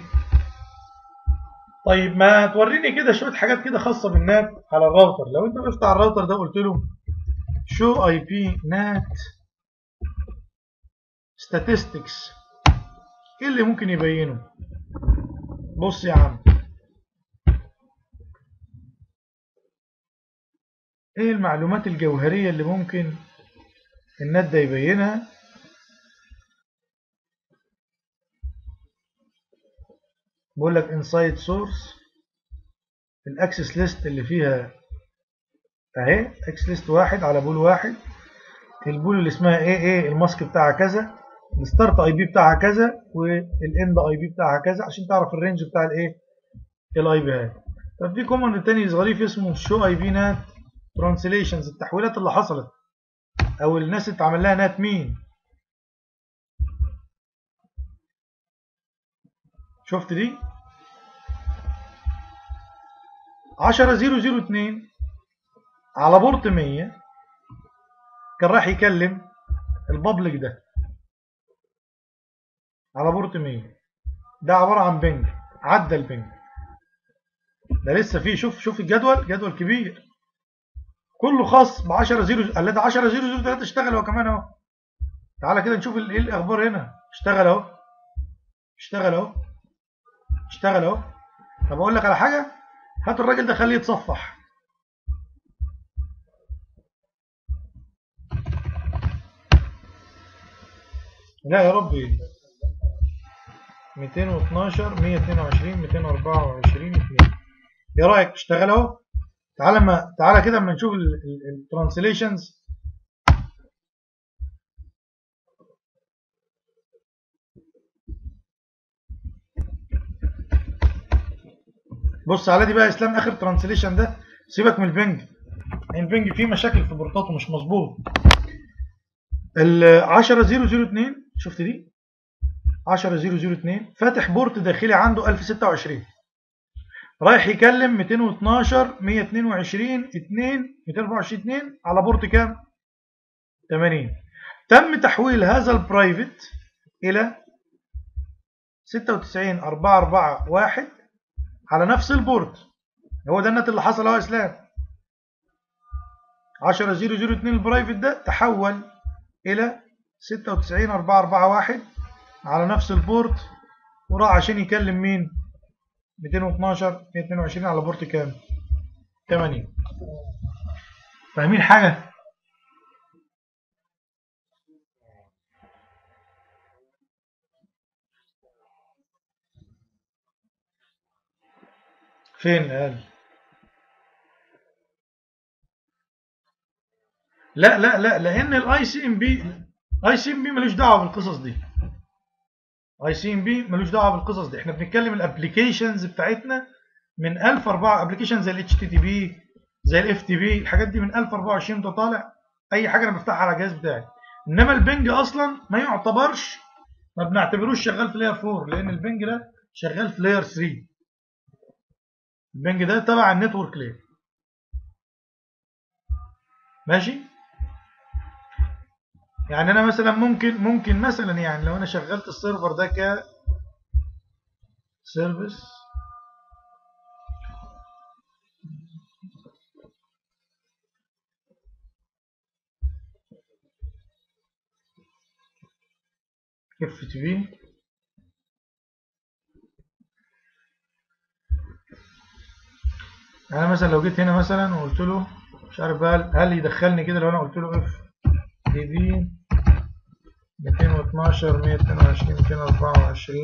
Speaker 1: طيب ما توريني كده شوية حاجات كده خاصة بالنات على الراوتر لو انت وقفت على الراوتر ده قلت له شو اي بي نات statistics ايه اللي ممكن يبينه بص يا عم ايه المعلومات الجوهرية اللي ممكن النت ده يبينها بقول لك انسايد سورس الاكسس ليست اللي فيها اهي اكسس ليست واحد على بول واحد البول اللي اسمها ايه ايه الماسك بتاعها كذا الستارت اي بي بتاعها كذا والاند اي بي بتاعها كذا عشان تعرف الرينج بتاع الايه الاي بي هات طب في كوماند تاني ظريف اسمه شو اي بي نات ترانسليشنز التحويلات اللي حصلت او الناس اللي اتعمل لها نات مين شفت دي 10002 على بورت 100 كان راح يكلم البابليك ده على بورت 100 ده عبارة عن بنج عدى البنج ده لسه فيه شوف شوف الجدول جدول كبير كله خاص ب 10 0 قال ده 10 0 0 3 اشتغل هو كمان اهو تعالى كده نشوف ايه الاخبار هنا اشتغل اهو اشتغل اهو اشتغل اهو طب اقول لك على حاجه هات الراجل ده خليه يتصفح لا يا ربي 212 122 224 2 ايه رايك اشتغل اهو تعالى ما تعالى كده اما نشوف الترانسليشنز بص على دي بقى اسلام اخر ترانسليشن ده سيبك من البنج البنج فيه مشاكل في بورتاته مش مظبوط ال 10002 شفت دي 10002 فاتح بورت داخلي عنده 1026 رايح يكلم 212 122 2 224 2 على بورت كام 80 تم تحويل هذا البرايفت الى 96 441 على نفس البورت هو ده النت اللي حصل اهو يا اسلام 10002 البرايفت ده تحول الى 96 441 على نفس البورت وراح عشان يكلم مين 212 222 على بورت كام 80 فاهمين حاجة فين قال لا لا لا لان الاي سي ام بي اي سي ام بي ملوش دعوه بالقصص دي اي سي ام بي ملوش دعوه بالقصص دي احنا بنتكلم الابلكيشنز بتاعتنا من 1004 ابلكيشن زي الاتش تي تي بي زي الاف تي بي الحاجات دي من 1024 ده طالع اي حاجه انا بفتحها على الجهاز بتاعي انما البنج اصلا ما يعتبرش ما بنعتبروش شغال في لاير 4 لان البنج ده شغال في لاير 3 البنج ده تبع النتورك لاير ماشي يعني انا مثلا ممكن ممكن مثلا يعني لو انا شغلت السيرفر ده ك سيرفيس اف تي في يعني مثلا لو جيت هنا مثلا وقلت له مش عارف بقى هل يدخلني كده لو انا قلت له اف تي في 212 122 224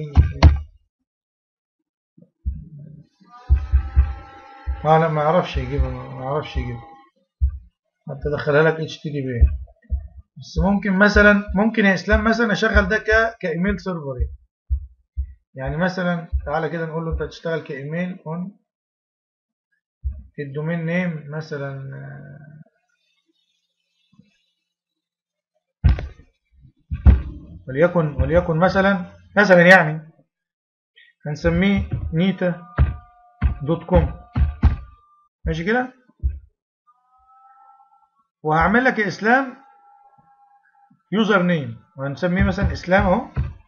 Speaker 1: ما لا ما اعرفش يجيبها ما اعرفش يجيبها حتى ادخلها لك اتش تي تي بي بس ممكن مثلا ممكن يا اسلام مثلا اشغل ده ك كايميل سيرفر يعني. يعني مثلا تعالى كده نقول له انت هتشتغل كايميل اون الدومين نيم مثلا وليكن وليكن مثلا مثلا يعني هنسميه نيتا دوت كوم ماشي كده وهعمل لك يا اسلام يوزر نيم وهنسميه مثلا اسلام اهو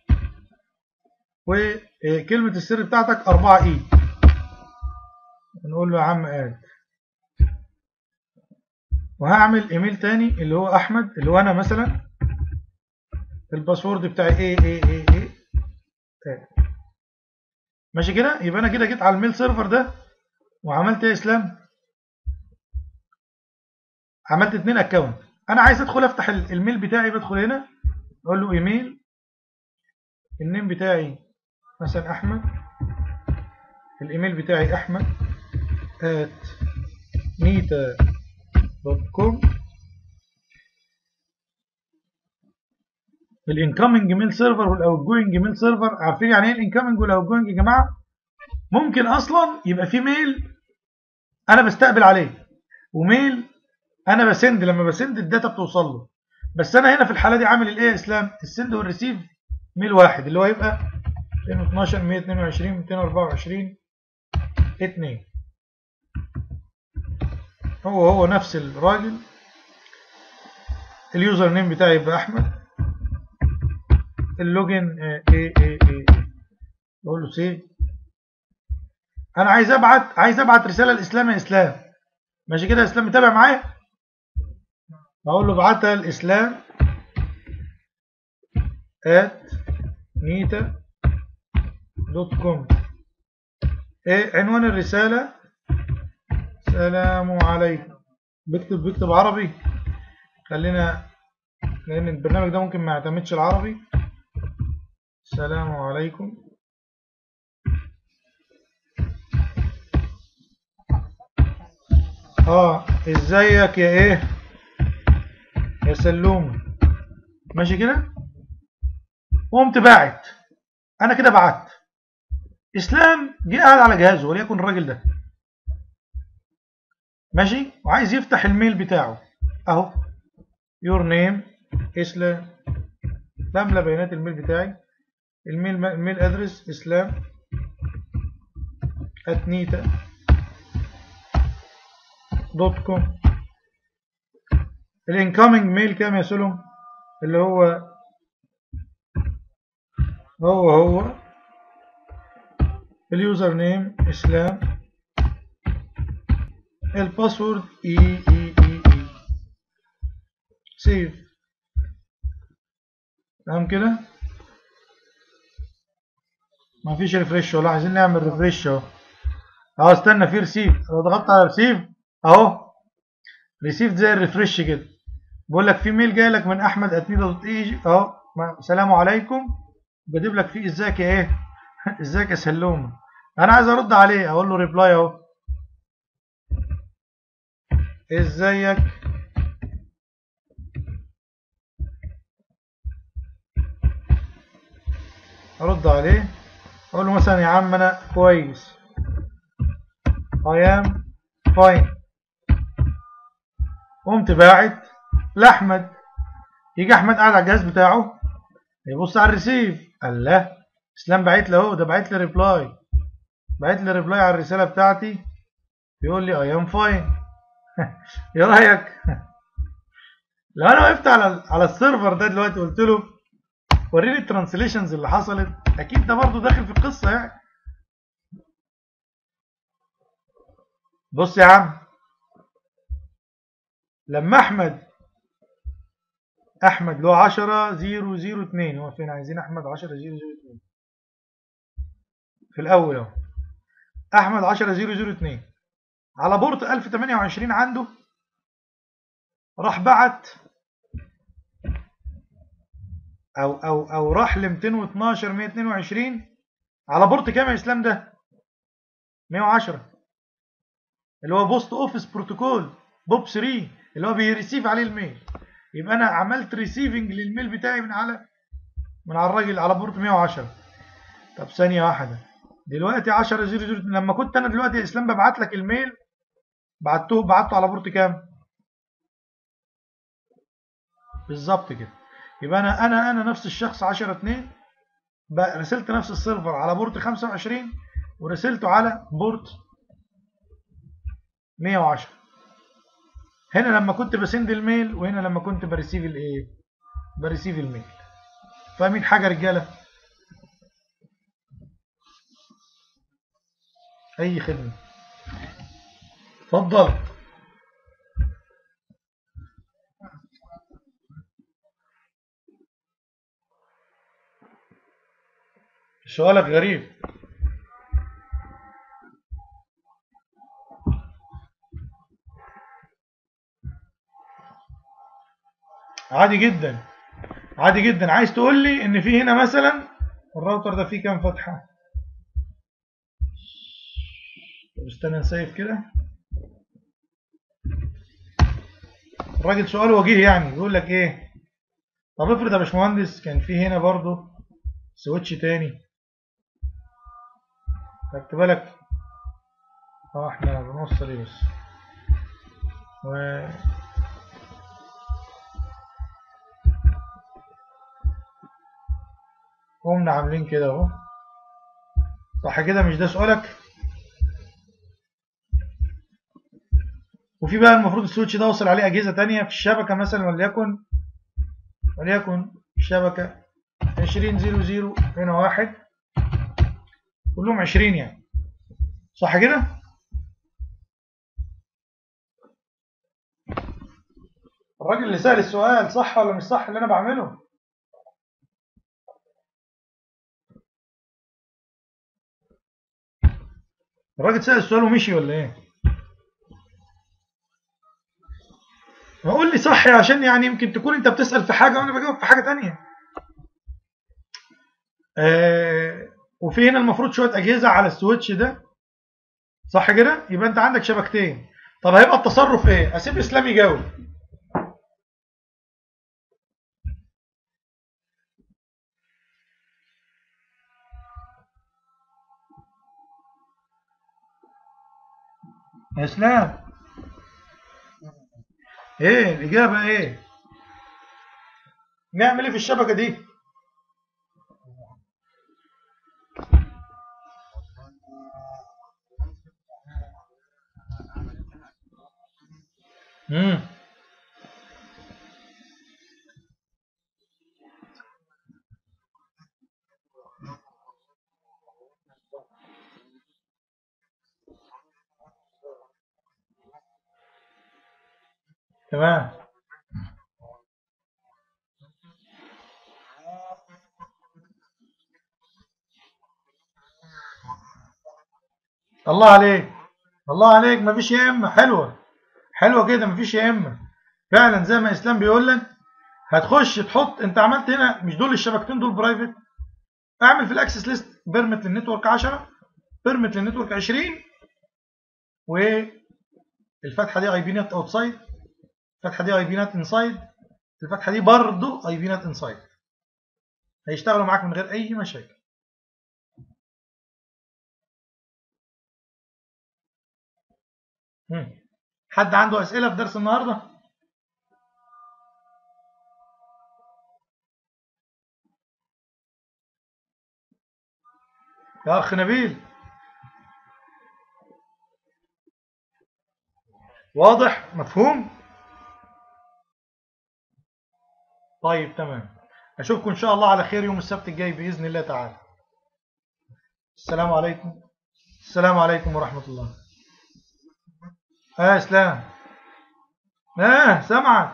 Speaker 1: وكلمة السر بتاعتك 4 اي نقول له يا عم اد وهعمل ايميل تاني اللي هو احمد اللي هو انا مثلا الباسورد بتاعي ايه ايه ايه ايه آه. ماشي كده يبقى انا كده جيت على الميل سيرفر ده وعملت ايه يا اسلام عملت اتنين اكونت انا عايز ادخل افتح الميل بتاعي بدخل هنا اقول له ايميل النيم بتاعي مثلا احمد الايميل بتاعي احمد at نيتا دوت كوم الانكمنج ميل سيرفر والاوتجوينج ميل سيرفر عارفين يعني ايه الانكمنج والاوتجوينج يا جماعه ممكن اصلا يبقى في ميل انا بستقبل عليه وميل انا بسند لما بسند الداتا بتوصل له بس انا هنا في الحاله دي عامل الايه يا اسلام السند والريسيف ميل واحد اللي هو يبقى 212 122 224 2 هو هو نفس الراجل اليوزر نيم بتاعي يبقى احمد اللوجن ايه ايه ايه اقول له سيف انا عايز ابعت عايز ابعت رساله لاسلام يا اسلام ماشي كده يا اسلام متابع معايا اقول له ابعتها لاسلام at نيتا دوت كوم ايه عنوان الرسالة سلام عليكم بكتب بكتب عربي خلينا لان البرنامج ده ممكن ما يعتمدش العربي السلام عليكم اه ازيك يا ايه يا سلوم ماشي كده قمت باعت انا كده بعت اسلام جه قاعد على جهازه وليكن الراجل ده ماشي وعايز يفتح الميل بتاعه اهو يور نيم اسلام بملى بيانات الميل بتاعي الميل الميل ادرس اسلام اتنيتا دوت كوم الانكoming ميل كام يا سلم اللي هو هو هو اليوزر نيم اسلام الباسورد اي اي اي اي سيف تمام كده ما فيش ريفريش ولا عايزين نعمل ريفريش اهو اهو استنى في ريسيف لو ضغطت على ريسيف اهو ريسيف زي الريفريش كده بقول لك في ميل جاي لك من احمد اتنيدا دوت اي اهو السلام عليكم بجيب لك فيه ازيك يا ايه ازيك يا سلوم انا عايز ارد عليه اقول له ريبلاي اهو ازيك ارد عليه اقول له مثلا يا عم انا كويس I am fine قمت باعت لاحمد يجي احمد قاعد على الجهاز بتاعه يبص على الريسيف قال لا اسلام بعت له اهو ده بعت لي ريبلاي بعت لي ريبلاي على الرساله بتاعتي بيقول لي اي ام فاين ايه رايك لو انا وقفت على على السيرفر ده دلوقتي قلت له وريني الترانسليشنز اللي حصلت اكيد ده برضو داخل في القصه يعني بص يا عم لما احمد احمد له 10 0 0 2 هو فين عايزين احمد 10 0 0 2 في الاول اهو احمد 10 0 0 2 على بورت 1028 عنده راح بعت او او او راح ل 212 122 على بورت كام يا اسلام ده 110 اللي هو بوست اوفيس بروتوكول بوب 3 اللي هو بيريسيف عليه الميل يبقى انا عملت ريسيفنج للميل بتاعي من على من على الراجل على بورت 110 طب ثانيه واحده دلوقتي 10 0 0 لما كنت انا دلوقتي يا اسلام ببعت لك الميل بعته بعته على بورت كام بالظبط كده يبقى انا انا انا نفس الشخص 10 2 بقى رسلت نفس السيرفر على بورت 25 ورسلته على بورت 110 هنا لما كنت بسند الميل وهنا لما كنت بريسيف الايه بريسيف الميل فاهمين حاجه رجاله اي خدمه اتفضل سؤالك غريب عادي جدا عادي جدا عايز تقول لي ان في هنا مثلا الراوتر ده فيه كام فتحه طب استنى نسيف كده الراجل سؤال وجيه يعني بيقول لك ايه طب افرض يا باشمهندس كان في هنا برضو سويتش تاني خدت بالك اه احنا بنوصل ايه بس و قمنا عاملين كده اهو صح كده مش ده سؤالك وفي بقى المفروض السويتش ده وصل عليه اجهزه تانية في الشبكه مثلا وليكن وليكن الشبكه 20 0 0 هنا واحد كلهم 20 يعني صح كده الراجل اللي سأل السؤال صح ولا مش صح اللي انا بعمله الراجل سأل السؤال ومشي ولا ايه ما قول لي صح عشان يعني يمكن تكون انت بتسأل في حاجة وانا بجاوب في حاجة تانية آه وفي هنا المفروض شوية أجهزة على السويتش ده صح كده يبقى انت عندك شبكتين طب هيبقى التصرف ايه اسيب اسلام يجاوب يا اسلام ايه الاجابه ايه نعمل ايه في الشبكه دي امم تمام الله عليك الله عليك مفيش يا اما حلوه حلوه كده مفيش يا اما فعلا زي ما اسلام بيقول لك هتخش تحط انت عملت هنا مش دول الشبكتين دول برايفت اعمل في الاكسس ليست بيرمت للنتورك 10 بيرمت للنتورك 20 والفتحه دي اي بي نت اوتسايد الفتحه دي اي بي نت انسايد الفتحه دي برضه اي بي نت انسايد هيشتغلوا معاك من غير اي مشاكل مم. حد عنده اسئله في درس النهارده يا اخ نبيل واضح مفهوم طيب تمام اشوفكم ان شاء الله على خير يوم السبت الجاي باذن الله تعالى السلام عليكم السلام عليكم ورحمه الله اه اسلام اه سامعك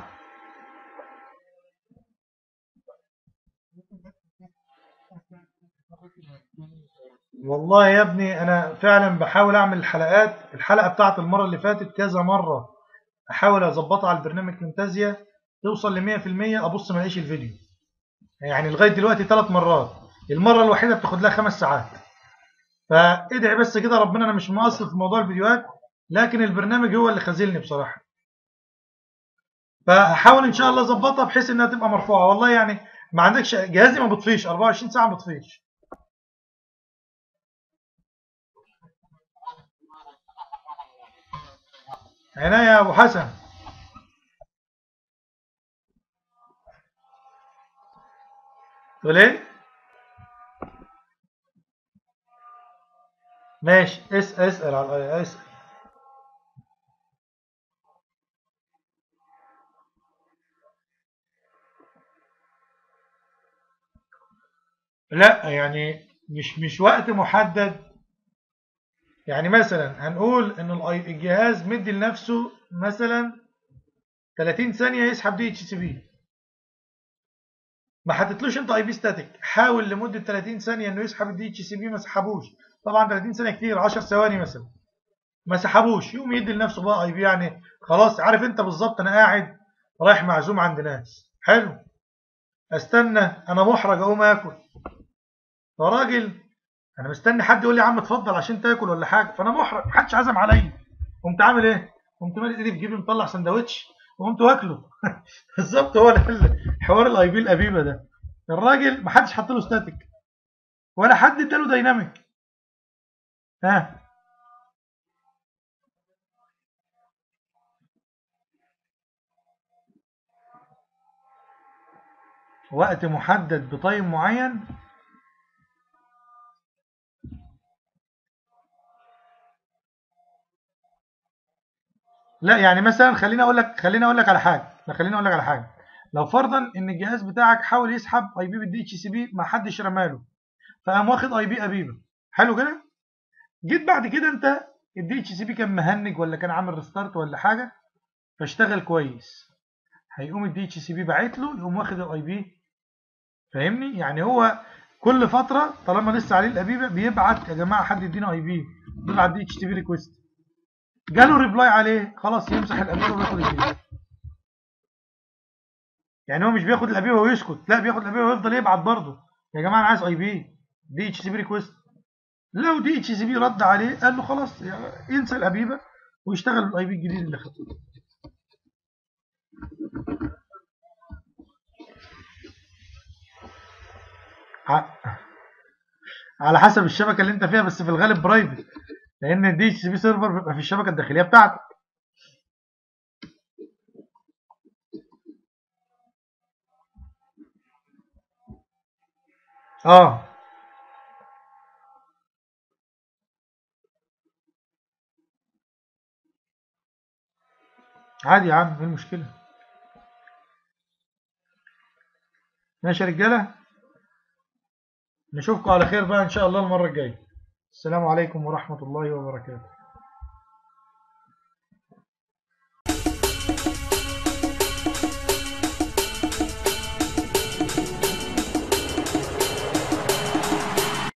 Speaker 1: والله يا ابني انا فعلا بحاول اعمل الحلقات الحلقه بتاعت المره اللي فاتت كذا مره احاول اظبطها على البرنامج فانتازيا توصل ل 100% ابص ما الاقيش الفيديو يعني لغايه دلوقتي ثلاث مرات المره الوحيده بتاخد لها خمس ساعات فادعي بس كده ربنا انا مش مقصر في موضوع الفيديوهات لكن البرنامج هو اللي خازلني بصراحه فاحاول ان شاء الله اظبطها بحيث انها تبقى مرفوعه والله يعني ما عندكش جهازي ما بطفيش 24 ساعه ما بطفيش عينيا يا ابو حسن تقول ايه ماشي اس اسال على اسال لا يعني مش مش وقت محدد يعني مثلا هنقول ان ال- الجهاز مدي لنفسه مثلا 30 ثانية يسحب دي اتش سي بي ما حطيتلوش انت اي بي ستاتيك حاول لمدة 30 ثانية انه يسحب الدي اتش سي بي ما سحبوش طبعا 30 ثانية كتير 10 ثواني مثلا ما سحبوش يقوم يدي لنفسه بقى اي بي يعني خلاص عارف انت بالظبط انا قاعد رايح معزوم عند ناس حلو استنى انا محرج اقوم اكل يا راجل انا مستني حد يقول لي يا عم اتفضل عشان تاكل ولا حاجه فانا محرج محدش عزم عليا قمت عامل ايه قمت مالي ايدي في جيبي مطلع سندوتش وقمت واكله بالظبط هو ده حوار الاي بي الابيبه ده الراجل محدش حط له ستاتيك ولا حد اداله دايناميك ها وقت محدد بتايم معين لا يعني مثلا خليني اقول لك خليني اقول لك على حاجه لا خليني اقول لك على حاجه لو فرضا ان الجهاز بتاعك حاول يسحب اي بي بالدي اتش سي بي ما حدش رماله فقام واخد اي بي ابيبه حلو كده جيت بعد كده انت الدي اتش سي بي كان مهنج ولا كان عامل ريستارت ولا حاجه فاشتغل كويس هيقوم الدي اتش سي بي باعت له يقوم واخد الاي بي فاهمني يعني هو كل فتره طالما لسه عليه الابيبه بيبعت يا جماعه حد يدينا اي بي بيبعت دي اتش سي بي ريكويست جاله ريبلاي عليه خلاص يمسح الابيبه وياخد الجديد يعني هو مش بياخد الابيبه ويسكت لا بياخد الابيبه ويفضل يبعت برضه يا جماعه انا عايز اي بي دي اتش سي بي ريكويست لو دي اتش سي بي رد عليه قال له خلاص ينسى الابيبه ويشتغل بالاي بي الجديد اللي خده على حسب الشبكه اللي انت فيها بس في الغالب برايفت لان الدي اتش سي بي سيرفر بيبقى في الشبكه الداخليه بتاعتك اه عادي يا عم ايه المشكله ماشي يا رجاله نشوفكم على خير بقى ان شاء الله المره الجايه السلام عليكم ورحمه الله وبركاته